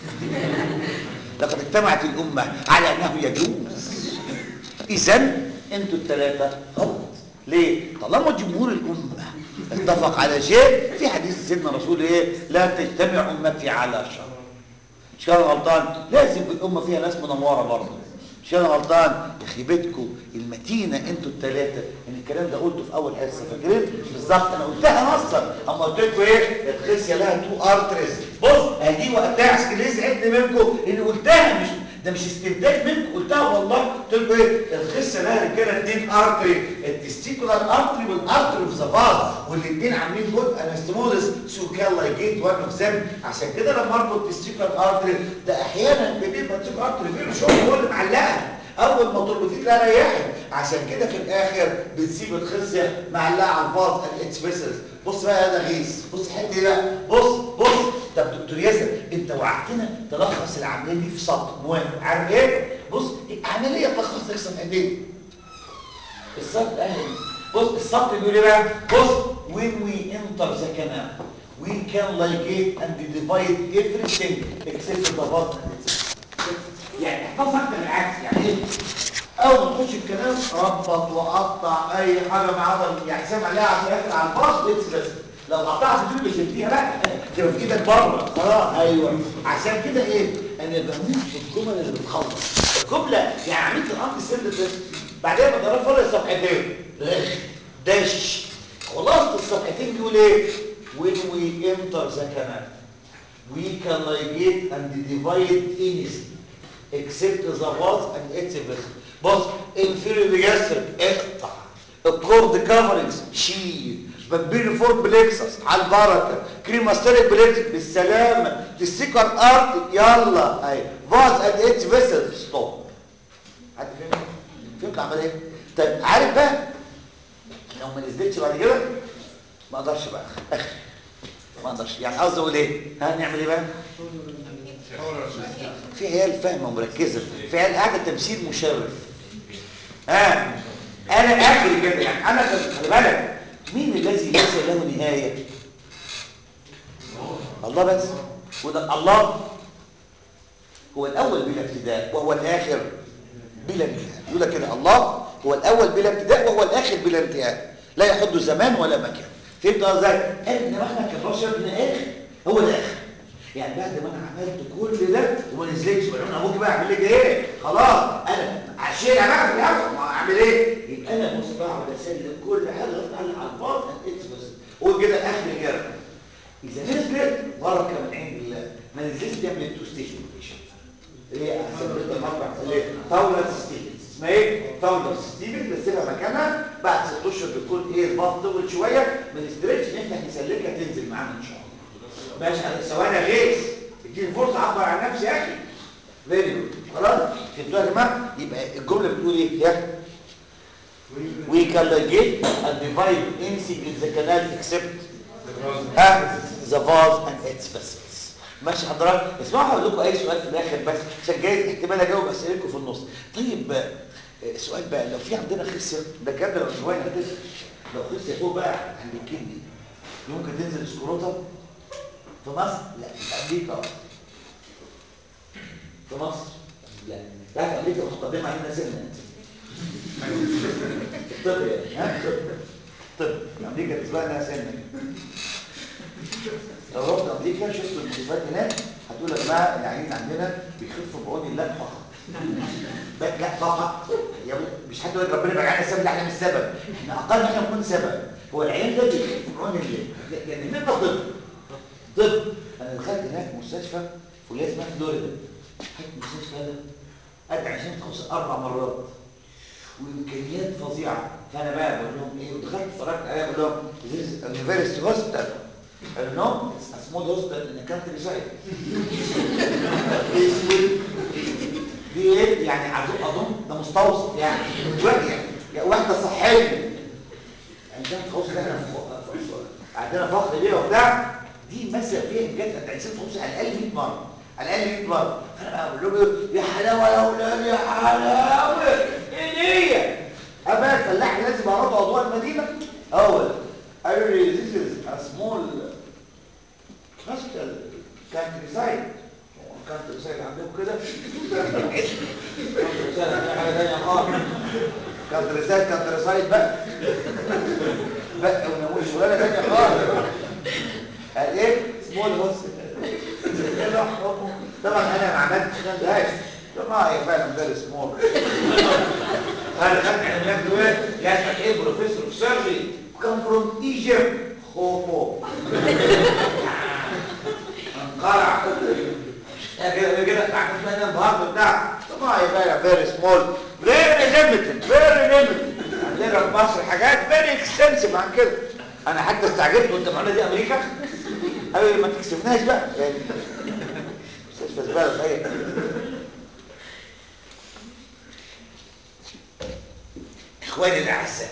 لقد اجتمعت الامه على انه يجوز اذا انتوا الثلاثه غلط ليه طالما جمهور الامه اتفق على شيء في حديث سيدنا رسول ايه لا تجتمع امتي على شر مش كان غلطان لازم في الامه فيها ناس منوره برضه مش كان غلطان يا اخي بيتكم المتينه انتوا الثلاثه ان الكلام ده قلته في اول حصه فاكرين بالظبط انا قلتها اصلا اما قلت لكم ايه الخصيه لها تو ارتريز بص ادي وقتها عشان ليه زعلت منكم اني قلتها مش ده مش استنتاج منكم قلتها والله قلت لكم ايه الخصيه لها رجاله اثنين ارتري التستيكولار ارتري والارتري في زفاز والاثنين عاملين جزء انستموزس سوكالا جيت وان اوف ذم عشان كده لما اربط التستيكولار ارتري ده احيانا بيبقى التستيكولار ارتري بيبقى شغل هو اللي معلقها اول ما تربطيه تلاقيها ريحت عشان كده في الاخر بتسيب الخصيه معلقه على الفاز الاتش فيسلز بص بقى هذا غيث بص الحته دي بقى بص بص طب دكتور ياسر انت وعدتنا تلخص العمليه دي في سطر موافق عارف ايه بص العمليه تلخص لك صفحتين السطر اهي بص السطر بيقول ايه بقى بص when we enter the canal we can ligate and divide everything except the vast يعني احفظ اكتر العكس يعني ايه اول ما تخش الكلام ربط وقطع اي حاجه ما عدا يعني سامع لها على الاخر على الباص بس بس لو قطعت دي مش هتديها بقى تبقى في ايدك بره خلاص ايوه عشان كده ايه انا بموت في الجمل اللي بتخلص الجمله يعني عملت الامر سند بس بعدين ما تقرا فرق صفحتين داش خلاص الصفحتين بيقول ايه when we enter the canal we can ligate and divide anything except the valve and its vessel بص inferior digastric اقطع الكورد كفرنجز شيل بمبيل فور بليكسس على البركه كريماستريك بليكسس بالسلامه تستيكر ارت يلا اهي فاز اند اتس فيسل ستوب حد فاهم فهمت العمليه طيب عارف بقى لو ما نزلتش بعد كده ما اقدرش بقى اخر ما اقدرش يعني قصدي اقول ايه هنعمل ايه بقى في عيال فاهمه ومركزه في عيال قاعده تمثيل مشرف ها انا اخري كده يعني انا خلي بالك مين الذي ليس له نهايه الله بس وده الله هو الاول بلا ابتداء وهو الاخر بلا انتهاء يقول لك كده الله هو الاول بلا ابتداء وهو الاخر بلا انتهاء لا يحد زمان ولا مكان فهمت ازاي قال ان احنا كبشر من اخر هو الاخر يعني بعد ما انا عملت كل ده وما نزلتش بقى انا ابوك بقى اعمل لك ايه خلاص انا عشان بقى في الاخر ما اعمل ايه يبقى انا بص بقعد اسلم كل حاجه غصب عني على الفاضي انت بس قول كده اخر كده اذا نزلت بركه من عند الله ما نزلتش تعمل التو ستيشن اللي هي اسمها المربع اللي هي فاولر ستيفنز اسمها ايه فاولر ستيفنز بسيبها مكانها بعد ست اشهر بيكون ايه البط طول شويه ما نستريتش نفتح نسلكها تنزل معانا ان شاء الله ماشي على ثواني غيث اديني فرصه اعبر عن نفسي يا اخي فيري جود خلاص فهمتوا يا جماعه يبقى الجمله بتقول ايه يا we can ligate and divide anything in the canal except ها the vase and its vessels ماشي حضرتك اسمعوا هقول لكم اي سؤال في الاخر بس عشان جايز احتمال اجاوب اسئلتكم في النص طيب آه، سؤال بقى لو في عندنا خصيه ده كام لو شويه هتنزل لو خصيه فوق بقى عند الكدني ممكن تنزل سكروتا في مصر لا في امريكا في مصر لا لا في امريكا متقدمه علينا سنه الطب يعني ها طب امريكا بالنسبه لنا سنه لو رحت امريكا شفت المستشفيات هناك هتقول يا جماعه العيانين عندنا بيخفوا بعون الله فقط بس لا فقط يا ابني مش حد يقول ربنا يبعد عنا السبب ده احنا مش سبب احنا اقل احنا نكون سبب هو العيان ده بيخف من عنوان الليل يعني مما طب طب انا دخلت هناك مستشفى في ولايه اسمها فلوريدا دخلت المستشفى ده قد عشان توصل اربع مرات وامكانيات فظيعه فانا بقى بقول لهم ايه ودخلت اتفرجت عليها بقول لهم this is university hospital قالوا no it's a small hospital in a country side دي ايه يعني اظن اظن ده مستوصف يعني واحده واحده صحيه عندنا تخصص احنا في- في- في- عندنا فخر بيها وبتاع دي مثلا فيها امكانيات انت عايزين تخصص على الاقل 100 مره على الاقل 100 مره فانا بقى بقول لهم يا حلاوه يا اولاد يا حلاوه ايه دي ابقى الفلاح لازم اعرضه اضواء المدينه اول قالوا لي this is a small hospital country side كانتري سايد عندكم كده كانتري سايد عندنا حاجه ثانيه خالص كانتري سايد كانتري سايد بقى بقى ونقول شغلانه ثانيه خالص قال ايه سمول هوسبيتال طبعا انا ما عملتش كده ده ما هي فعلا فيري سمول انا خدت علميات دلوقتي يسأل ايه بروفيسور في سيرجري كم فروم ايجيبت خوفو انقرع يا كده يا كده تعرف انا النهارده بتاع طبعا هي فعلا فيري سمول فيري ليميتد فيري ليميتد عندنا في مصر حاجات فيري اكستنسيف عن كده انا حتى استعجبت وانت معانا دي امريكا قالوا لي ما تكسفناش بقى يعني مستشفى زباله صحيح اخواني الاعزاء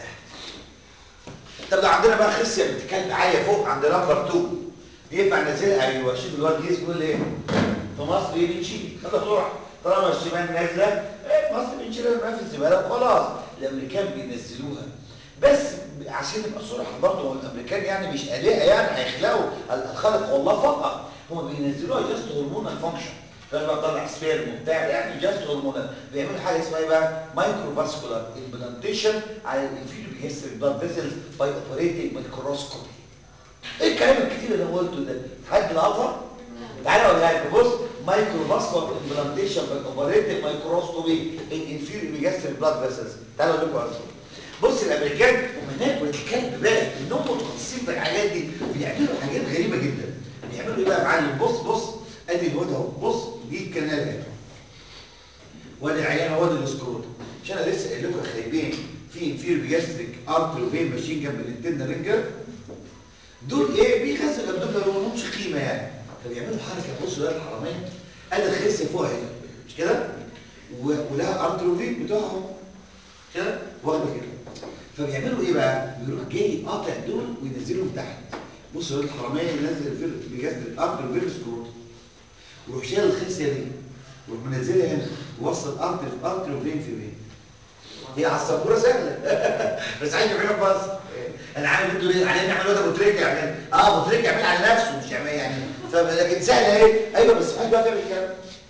طب لو عندنا بقى خصيه بنت كلب عاليه فوق عند نمبر 2 ينفع ننزلها ايوه شوف الواد جيس بيقول ايه في مصر ايه بنشيل يلا بسرعه طالما الشمال نازله ايه في مصر بنشيلها نرميها في الزباله وخلاص الامريكان بينزلوها بس عشان نبقى صراحه برضه هو الامريكان يعني مش الهه يعني هيخلقوا الخلق والله فقط هم بينزلوها جاست هرمونال فانكشن فانا بقى طلع سبيرم وبتاع يعني جاست هرمونال بيعملوا حاجه اسمها ايه بقى مايكرو فاسكولار امبلانتيشن على الانفيريو بيجستريك بلاد فيسلز باي اوبريتنج مايكروسكوبي ايه الكلام الكتير اللي انا قلته ده حد الازهر تعالى اقولها لك بص مايكرو فاسكولار امبلانتيشن باي اوبريتنج مايكروسكوبي الانفيريو بيجستريك بلاد فيسلز تعالى اقول لكم أصلاً. بص الامريكان وهناك ولاد الكلب بقى انهم متخصصين في الحاجات دي بيعملوا حاجات غريبه جدا بيعملوا ايه بقى يا معلم بص بص ادي الواد اهو بص دي الكنال اهي وادي العيان اهو وادي السكروت عشان انا لسه قايل لكم يا خايبين في انفير بيجاستريك ارتر وفين ماشيين جنب الانتنا رينجر دول ايه بيغذوا الابدومين ما لهمش قيمه يعني فبيعملوا حركه بصوا ده الحرامين ادي الخصيه فوق هنا مش كده و- ولها ارتر وفين بتوعهم كده واخده كده فبيعملوا ايه بقى بيروح جاي قاطع دول وينزلهم تحت بص يا الحراميه ينزل الفير بيجسد الارض الفير سكروت ويروح شايل الخصيه دي ويروح منزلها هنا ووصل ارض في ارض وفين في فين هي على السبوره سهله بس عايز يعملها بس انا عامل انتوا ليه علينا نعمل واد ابو تريكه يعمل اه ابو تريكه يعمل على نفسه مش يعمل يعني ف- لكن سهله ايه ايوه بس حد بقى تعمل الكلام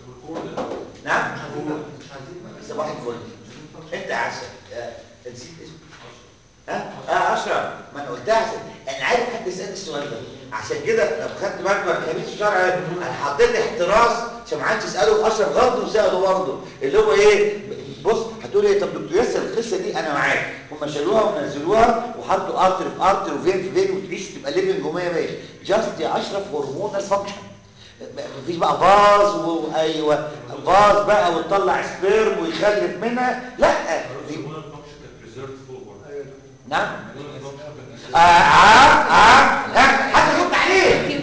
نعم صباح الفل انت عسل آه، نسيت اسمك ها اه اشرف ما انا قلتها عشان انا عارف حد يسالني السؤال ده عشان كده لو خدت بالك انا خبير في الشرع انا حطيت احتراز عشان ما حدش يساله في اشرف غلط وساله برضه اللي هو ايه بص هتقول ايه طب دكتور ياسر القصه دي انا معاك هم شالوها ونزلوها وحطوا ارتر في ارتر وفين في فين وتعيش تبقى ليفنج 100 100 جاست يا اشرف هرمونال فانكشن مفيش بقى باز وايوه باز بقى وتطلع سبيرم ويخلف منها لا دي نعم اه اه اه ها حد يرد عليه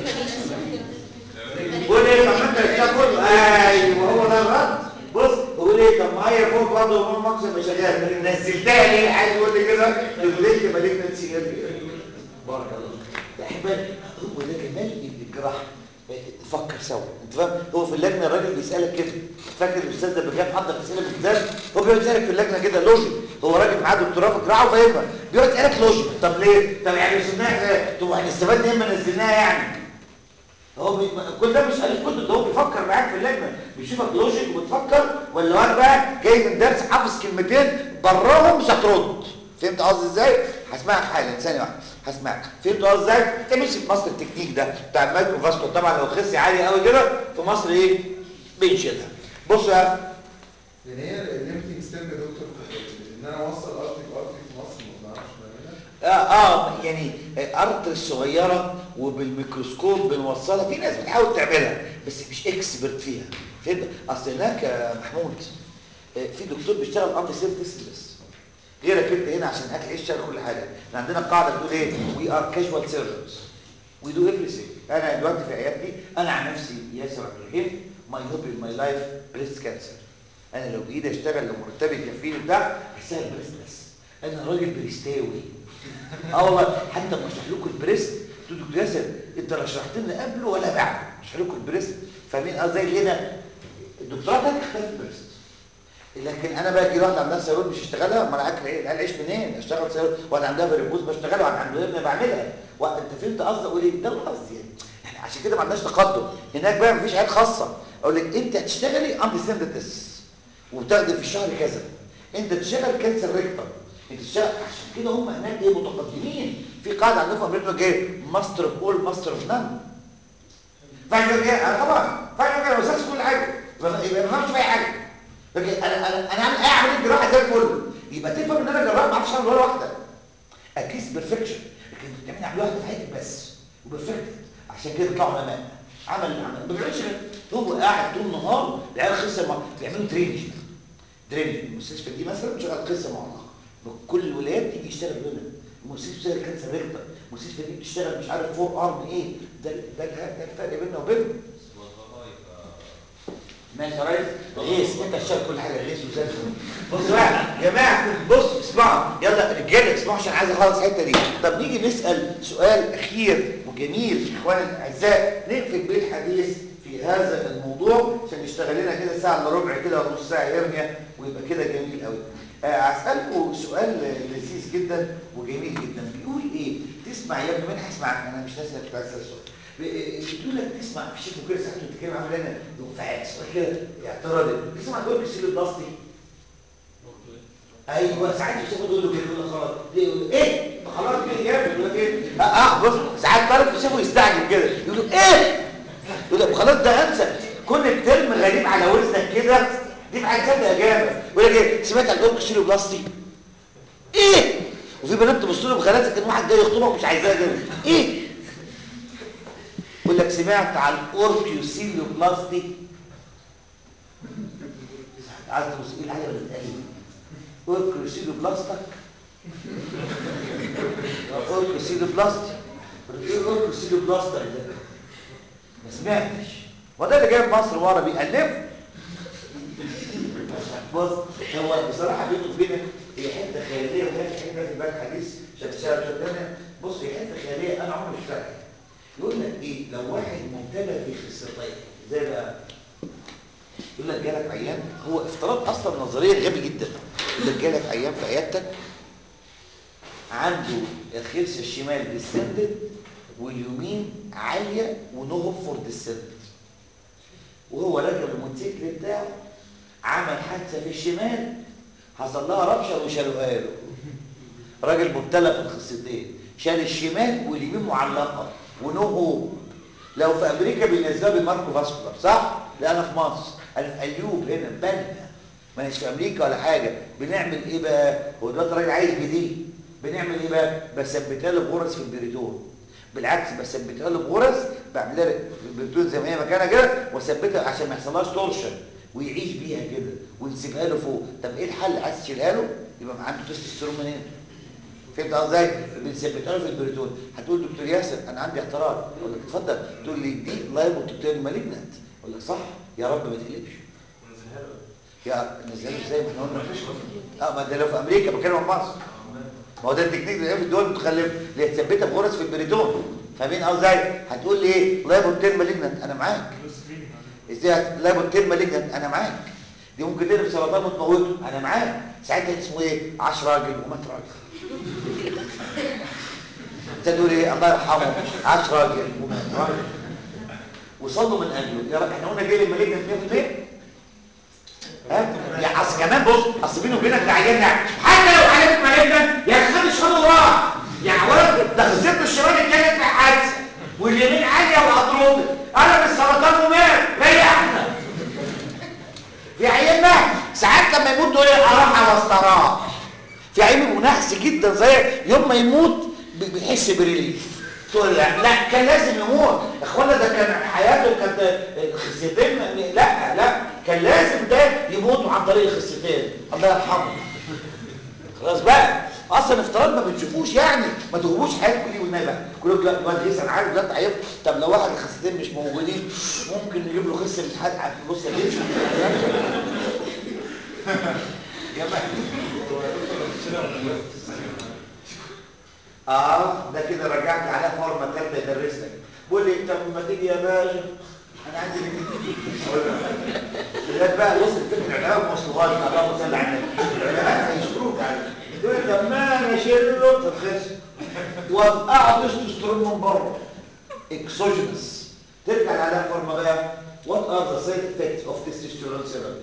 قول ايه طب ما انت الكلام كله ايوه هو ده الرد بص بقول ايه طب ما هي فوق برضه هو مقصد مش شغال نزلتها ليه عايز يقول لي كده تبليك مالجنسي بارك الله يا احبائي هو ده جمال الجراحه نفكر سوا انت فاهم هو في اللجنه الراجل بيسالك كده فاكر الاستاذ ده بيجي محضر اسئله بالذات هو بيقعد يسالك في اللجنه كده لوجيك هو راجل معاه دكتوراه في الجراحه وفاهمها بيقعد يسالك لوجيك طب ليه طب يعني وصلناها ازاي طب احنا استفدنا ايه ما نزلناها يعني هو بي... كل ده مش الف كتب ده هو بيفكر معاك في اللجنه بيشوفك لوجيك وبتفكر ولا واحد بقى جاي من درس حافظ كلمتين براهم مش هترد فهمت قصدي ازاي هسمعك حالا ثانيه واحده هسمعك فهمت قصدي ازاي تمشي في مصر التكنيك ده بتاع المايكرو فاسكو طبعا لو خسي عالي قوي كده في مصر ايه بنشيلها بصوا يا يعني هي الليمتنج ستيم يا دكتور ان انا اوصل ارتك ارتك في مصر ما بنعرفش نعملها اه يعني ارتر الصغيره وبالميكروسكوب بنوصلها في ناس بتحاول تعملها بس مش اكسبرت فيها فهمت اصل هناك يا محمود آه، في دكتور بيشتغل ارض سيرفيس بس غيرك انت هنا عشان اكل عيش شغل كل حاجه احنا عندنا قاعده بتقول ايه وي ار كاجوال سيرجنز وي دو everything انا دلوقتي في عيادتي انا عن نفسي ياسر عبد الرحيم ماي هوبي ماي لايف بريست كانسر انا لو بايدي اشتغل لو مرتبي يكفيني بتاع هشتغل بريست بس انا راجل بريستاوي اه والله حتى لما اشرح لكم البريست تقولوا دكتور ياسر انت لا شرحت لنا قبله ولا بعده اشرح لكم البريست فاهمين اه زي هنا الدكتوراه بتاعتي اختلفت البريست لكن انا بقى اجي واحد عندها سيرود مش اشتغلها ما انا اكل ايه العيش منين اشتغل سيرود واحد عندها فيريبوز بشتغلها واحد عنده ابن بعملها وانت فهمت قصدي اقول ايه ده القصد يعني احنا عشان كده ما عندناش تقدم هناك بقى مفيش عيال خاصه اقول لك انت هتشتغلي اندر تيست وتاخدي في الشهر كذا انت تشتغل كانسر ريكتر انت تشتغل عشان كده هم هناك ايه متقدمين في قاعده عندهم في امريكا جاي ماستر اوف اول ماستر اوف نان فاهم ايه انا طبعا فاهم ايه بس كل حاجه يبقى يبقى ما فهمش في اي حاجه لكن انا انا انا عامل اي عمليه جراحه زي الفل يبقى تفهم ان انا جراح ما اعرفش اعمل ولا واحده اتليست بيرفكشن لكن انت بتعمل عمليه واحده في حياتك بس وبيرفكت عشان كده بيطلعوا علماء عمل العمل ما بيعملش غير هو قاعد طول النهار العيال خسر مع... بيعملوا درينج درينج المستشفى دي مثلا شغال قصه معلقه كل الولايات تيجي يشتغل هنا المستشفى بتشتغل كانسر ريكتر المستشفى دي بتشتغل مش عارف فور ارم ايه ده ده ده الفرق بيننا وبينهم ماشي يا ريس غيث انت تشتغل كل حاجه غيث وزلزل بصوا بقى يا جماعه بص اسمعوا يلا رجاله اسمعوا عشان عايز اخلص الحته دي طب نيجي نسال سؤال اخير وجميل اخواني الاعزاء نقفل بيه الحديث في هذا الموضوع عشان نشتغل لنا كده ساعه الا ربع كده ولا نص ساعه هرنيا ويبقى كده جميل قوي هسالكم سؤال لذيذ جدا وجميل جدا بيقول ايه تسمع يا ابني مين هسمعك انا مش ناسي انك كنت عايز تسال السؤال بتقول لك تسمع في شكل كده ساعات بتتكلم عامل انا دفعات سؤال كده اعتراضي تسمع تقول كسيل البلاستي ايوه ساعات الشيخ يقول له كده يقول له خلاص ليه يقول له ايه خلاص كده جاب يقول لك ايه اه, آه بص ساعات طالب الشيخ يستعجل كده يقول له ايه يقول لك خلاص ده انسى كل الترم غريب على وزنك كده دي معاك كده اجابه يقول لك ايه سمعت عن الاوركسيلو بلاستي ايه وفي بنات تبص له بغلاسه كان واحد جاي يخطبها ومش عايزاها كده ايه يقول لك سمعت عن اوركيوسيلو بلاستي عايز تبص ايه الحاجه اللي بتتقال اوركيوسيلو بلاستك اوركيوسيلو بلاستي ايه اوركيوسيلو بلاستر ده ما سمعتش وده اللي جاي مصر ورا بيألف بص هو بصراحه بيني وبينك هي حته خياليه وهي حته في بالك حديث شبشاب شبشاب بص هي حته خياليه انا عمري مش فاكر يقول لك ايه لو واحد مبتلى في خصيتين زي بقى يقول لك جالك عيان هو افتراض اصلا نظريه غبي جدا يقول لك جالك عيان في عيادتك عنده الخرس الشمال ديسندد واليمين عاليه ونهب فور ديسندد وهو راكب الموتوسيكل بتاعه عمل حادثه في الشمال حصل لها ربشه وشالوها له راجل مبتلى في الخصيتين شال الشمال واليمين معلقه ونو هوب لو في امريكا بينزلوها بالماركو فاسكولار صح لا انا في مصر انا في ايوب هنا بنها ما مش في امريكا ولا حاجه بنعمل ايه بقى هو دلوقتي راجل عايز بدي بنعمل ايه بقى بثبتها له بغرز في البريتون بالعكس بثبتها له بغرز بعملها له البريتون زي ما هي مكانها كده واثبتها عشان ما يحصلهاش تورشن ويعيش بيها كده ونسيبها له فوق طب ايه الحل عايز تشيلها له يبقى عنده تستوستيرون منين فهمت ازاي بنثبتها له في البريتون هتقول دكتور ياسر انا عندي اعتراض اقول لك اتفضل تقول لي دي لايبو تبتدي مالجنت اقول لك صح يا رب ما تقلبش يا نزلها ازاي ما احنا قلنا اه ما ده لو في امريكا بتكلم عن مصر ما هو ده التكنيك اللي في الدول المتخلفه اللي هي تثبتها بغرز في البريتون فاهمين ازاي هتقول لي ايه لايبو تبتدي مالجنت انا معاك ازاي لايبو تبتدي مالجنت انا معاك دي ممكن تقلب سرطان وتموته انا معاك ساعتها اسمه ايه 10 راجل ومات راجل تقول ايه الله يرحمه 10 راجل ومات راجل وصلوا من اجله يا رب احنا قلنا جاي المالجنت 100% ها يا اصل كمان بص اصل بيني وبينك ده عيان حتى لو عيان المالجنت يا خد الشهر راح يعني ولد ده خسرت الشمال كانت في حادثه واليمين عاليه وهترد انا بالسرطان ومات ريحنا في عيان مات ساعات لما يموت تقول ايه اراح واستراح في عيب منحس جدا زي يوم ما يموت ب- بيحس بريليف تقول لا لا كان لازم يموت اخوانا ده كان حياته كانت الخصيتين لا لا كان لازم ده يموت عن طريق الخصيتين الله يرحمه خلاص بقى اصلا افتراض ما بتشوفوش يعني ما تجيبوش حياتكم دي والنبي بقى كلكم لا الواد يسال عارف ده عيب طب لو واحد الخصيتين مش موجودين ممكن نجيب له خصه من حد على البص ليه يا بقى اه ده كده رجعت على فورمه ثالثه يدرس لك بقول لي طب ما تيجي يا باشا انا عندي لك بقى بص الفكره العلماء مش لغايه اللهم صل على النبي العلماء هيشكروك على تقول لي طب ما انا اشيل له ترخيص واقعد تستوستيرون من بره اكسوجينس ترجع على فورمه بقى what are the side effects of testosterone therapy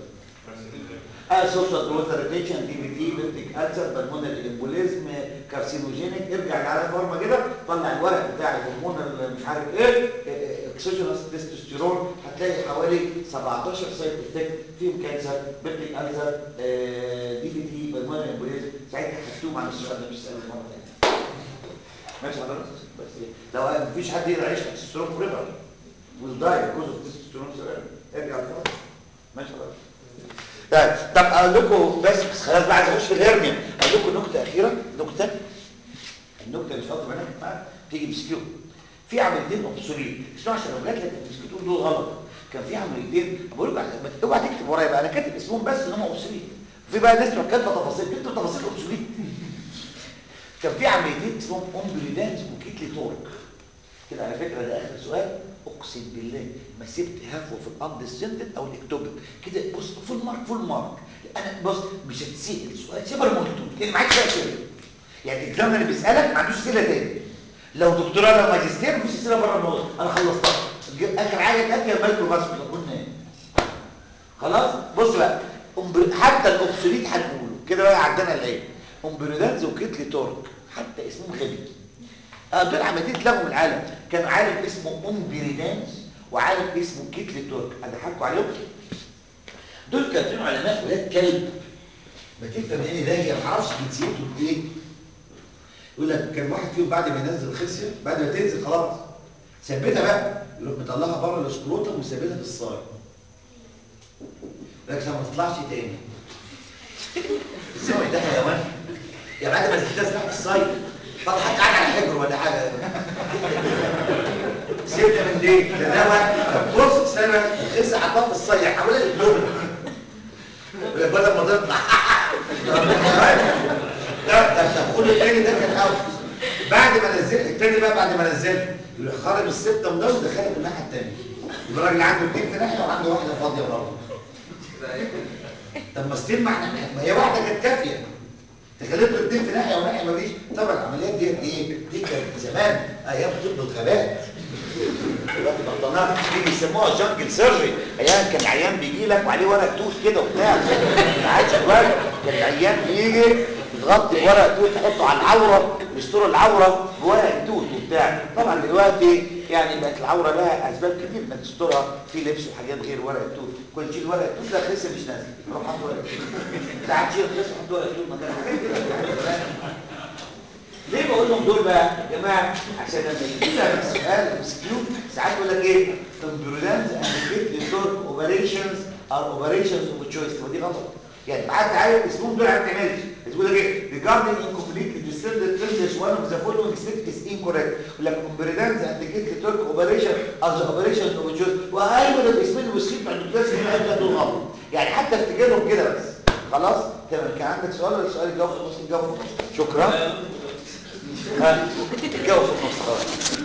social growth retention دي بي تي بنتك ألسر بالمونري امبوليزم كارسينوجينيك ارجع على فورمه كده طلع الورق بتاع الهرمون اللي مش عارف ايه اكسوجينوس تستوستيرون هتلاقي حوالي 17 سايد افكت فيهم كانسر بنتك ألسر دي بي تي بالمونري امبوليزم ساعتها هتوم عن السؤال ده مش سأله مره ثانيه ماشي حضرتك بس لو مفيش حد يقدر يعيش تستوستيرون فور ايفر ويل داي بيكوز اوف تستوستيرون ارجع لفوق ماشي حضرتك طيب طب اقول لكم بس بس خلاص بقى عايز اخش في الهرنيا اقول لكم نكته اخيره نكته النكته اللي مش هاخد بالك معاها تيجي مسكيو في عمليتين اوبسوليت اسمعوا عشان لو جات لك المسكيو دول غلط كان في عمليتين بقول لكم اوعى تكتب ورايا بقى انا كاتب اسمهم بس ان هم اوبسوليت في بقى ناس كاتبه تفاصيل كتبوا تفاصيل اوبسوليت كان في عمليتين اسمهم اومبريدانس وكيتلي تورك كده على فكره ده اخر سؤال اقسم بالله ما سبت هفوه في الاندسندد او الاكتوبر كده بص فول مارك فول مارك انا بص مش هتسال سؤال شبه المكتوب لان معاك بقى شغل يعني الاكزامنر اللي بيسالك ما عندوش اسئله تاني لو دكتوراه لو ماجستير مفيش اسئله بره الموضوع انا خلصتها اخر حاجه اتاكد مايكرو باسكت قلنا ايه خلاص بص بقى أمبر... حتى الاوبسوليت هنقوله كده بقى عندنا الايه امبريدانز وكيتلي تورك حتى اسمهم غبي اه دول عمليتين اتلغوا من العالم كان عالم اسمه امبريدانز وعالم اسمه كيتلي تورك اضحكوا عليهم دول كانوا علماء ولاد كلب ما تفهم ايه ده هي ما اعرفش جنسيته ايه يقول لك كان واحد فيهم بعد ما ينزل خصيه بعد ما تنزل خلاص ثبتها بقى يروح مطلعها بره السكروتم وثابتها في الصاج لكن ما تطلعش تاني الصاج ده حيوان يا بعد ما نزلتها تحت الصايد طب حد قاعد على حجر ولا حاجه سيبنا من ليه ده ده واحد طب بص سنه لسه حطها في الصايد حاولها للدبل بدل ما تطلع ده ده الشخول التاني ده كان اوت بعد ما نزلت التاني بقى بعد ما نزلت يروح خارج السبتم ده ودخلها من الناحيه التانيه يبقى الراجل عنده اثنين في ناحيه وعنده واحده فاضيه برضه طب ما ستيل ما احنا ما هي واحده كانت كافيه تخليت الاثنين في ناحيه وناحيه ما فيش طبعا العمليات ديت ايه دي كانت زمان ايام طب الغابات دلوقتي بطلناها دي بيسموها جانجل سيرجري ايام كان العيان بيجي لك وعليه ورق توت كده وبتاع ما عادش دلوقتي كان العيان بيجي تغطي بورق توت تحطه على العوره يستر العوره بورق توت وبتاع طبعا دلوقتي يعني بقت العوره لها اسباب كتير انك تسترها في لبس وحاجات غير ورق التوت كل تشيل ورق التوت لا لسه مش نازل روح حط ورق التوت ساعات تشيل لسه حط ورق التوت مكان حاجات كده ليه بقول لهم دول بقى يا جماعه عشان لما يجي لك السؤال مسكيو ساعات يقول لك ايه امبرولانز اند تورك اوبريشنز ار اوبريشنز اوف تشويس ودي غلط يعني بعد تعالى اسمهم دول ما بتعملش يقول لك ايه regarding incomplete descended finish one of the following steps is incorrect يقول لك امبرولانز اند تورك اوبريشن ار ذا اوبريشنز اوف تشويس وايوه ده الاسمين المسكين بتاع الدكتور اسمهم دول غلط يعني حتى افتكرهم كده بس خلاص تمام كان عندك سؤال ولا سؤال جاوب في النص جاوب في النص شكرا ها جاوب في النص خلاص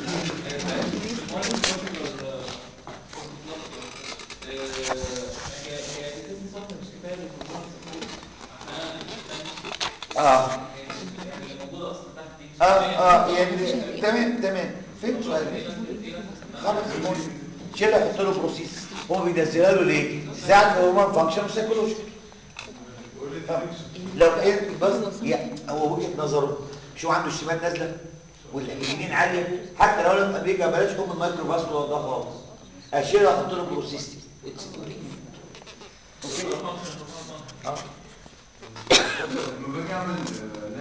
اه اه اه يعني تمام تمام فين سؤال خلاص المهم شيلها حط له بروسيس هو بينزلها له ليه؟ ساعه هرمون فانكشن سايكولوجي لو ايه بس يعني هو وجهه نظره شو عنده الشمال نازله واليمين عاليه حتى لو لم امريكا بلاش ام المايكرو فاسكولار ده خالص اشيلها احط له بروسيس اتس لما باجي اعمل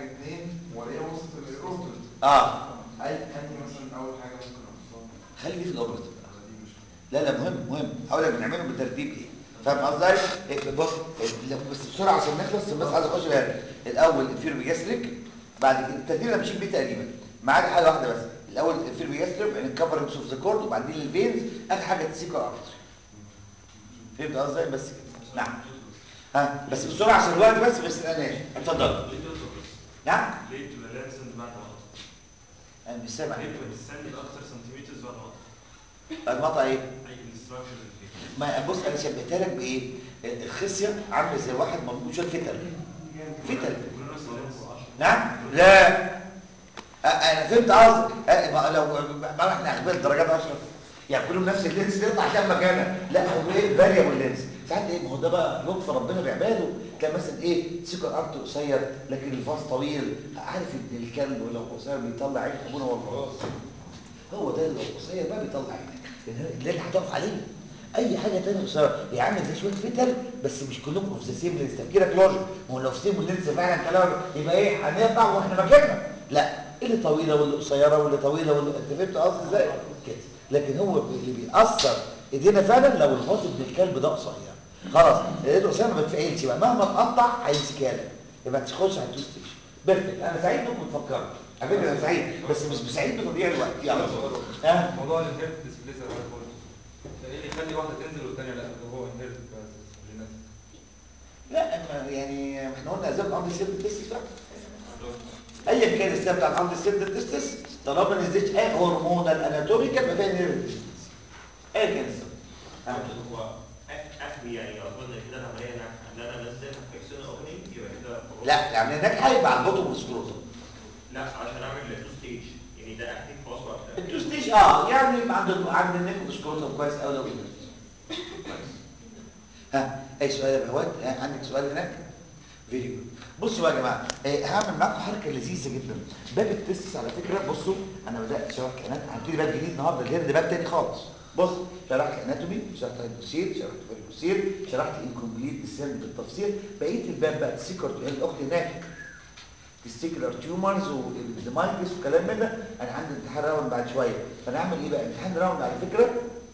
اثنين والاقيها وسط الاوبرت اه اي انهي مثلا اول حاجه ممكن احطها خلي دي في الاوبرت ولا دي مش لا لا مهم مهم هقول لك بنعمله بالترتيب ايه فاهم قصدي إيه، بص إيه، بس بسرعه عشان نخلص بس عايز اخش بقى الاول الفيربيجاستريك بعد كده الترتيب اللي ماشيين بيه تقريبا ما عدا حاجه واحده بس الاول الفيربيجاستريك بعدين الكفرنس اوف ذا كورد وبعدين الفينز اخر حاجه السيكو ارتري فهمت قصدي بس كده نعم ها بس بسرعه عشان الوقت بس بس انا اتفضل ليه توصل بس؟ نعم ليه تبقى لانسن بعد ما قطع؟ انا مش سامع ليه تبقى بتستني اكتر سنتيمترز بعد ما قطع؟ المقطع ايه اي الاستراكشرز اللي فيها ما بص انا شبهتها لك بايه الخصيه عامله زي واحد مربوط شويه فتل فتل كلنا نفس اللانس نعم لا أ- انا فهمت قصدك أ- ما لو ما احنا اخبار درجات اشرف يعني كلهم نفس اللينس يطلع كام مكانه لا هو ايه فاريبل لينس ساعات ايه ما هو ده بقى لطف ربنا بعباده تلاقي مثلا ايه سيكر ارت قصير لكن الفاس طويل عارف ان الكلب ولو قصير بيطلع عين ابونا والله هو ده اللي لو قصير بقى بيطلع عينك لان اللي انت هتقف عليه اي حاجه تانية قصيره هي عامل زي شويه فتل بس مش كلهم اوف ذا سيم لينس تفكيرك لوجيك ما هو لو سيم اللينس فعلا كلام يبقى ايه هنقطع واحنا مكاننا لا اللي طويله واللي قصيره واللي طويله واللي انت فهمت قصدي ازاي كده لكن هو اللي بيأثر ايدينا فعلا لو الحوض ابن الكلب ده قصير خلاص الايد قصيره ما بتفعلش بقى مهما تقطع هيمسكها لك يبقى تخش على التو ستيشن بيرفكت انا سعيد انكم بتفكروا على فكره انا سعيد بس مش سعيد بتضييع الوقت يلا ها موضوع الانهيرت ديسبليس انا قلت ايه اللي يخلي واحده تنزل والثانيه لا ده هو انهيرت جينات لا ما- يعني ما احنا قلنا اسباب الامر سيرت تيستس بقى ايا كان السبب بتاع الامر سيرت تيستس طالما ما نزلتش اي هرمونال اناتوميكال يبقى فيها نيرف ايا كان السبب ها. هو اخري يعني اظن كده العمليه ناجحه ان انا انزل فليكسون اوبننج يبقى كده خلاص. لا العمليه ناجحه يبقى على البطن والسكروتم لا عشان اعمل تو ستيج يعني ده اخري خلاص وقت التو ستيج اه يعني يبقى عند عند النك والسكروتم كويس قوي لو كده ها اي سؤال يا بهوات ها عندك سؤال هناك فيديو جود بصوا بقى يا جماعه إيه هعمل معاكم حركه لذيذه جدا باب التست على فكره بصوا انا بدات شرح كائنات هنبتدي باب جديد النهارده الهير ده باب تاني خالص بص شرحت الاناتومي شرحت الهيدروسيل شرحت الفيروسيل شرحت الانكمبليت ديسند بالتفصيل بقيه الباب بقى السيكر الاخت هناك تستيكولار تيومرز والديمايتس وكلام من ده انا عندي امتحان راوند بعد شويه فانا اعمل ايه بقى امتحان راوند على فكره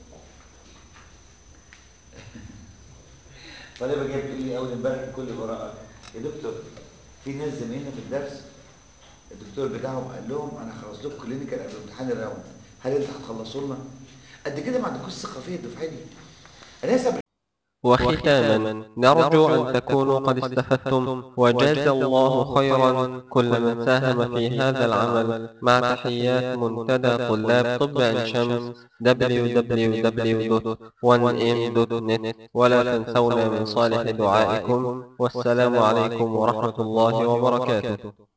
طالبه جايه بتقول لي اول امبارح بكل براءه يا دكتور في ناس زمايلنا في الدرس الدكتور بتاعهم قال لهم انا هخلص لكم كلينيكال قبل امتحان الراوند هل انت هتخلصوا لنا قد كده ما عندكوش ثقه فيا الدفعه دي انا لسه وختاما نرجو أن تكونوا قد استفدتم وجزى الله خيرا كل من ساهم في هذا العمل مع تحيات منتدى طلاب طب عين شمس www.1m.net ولا تنسونا من صالح دعائكم والسلام عليكم ورحمة الله وبركاته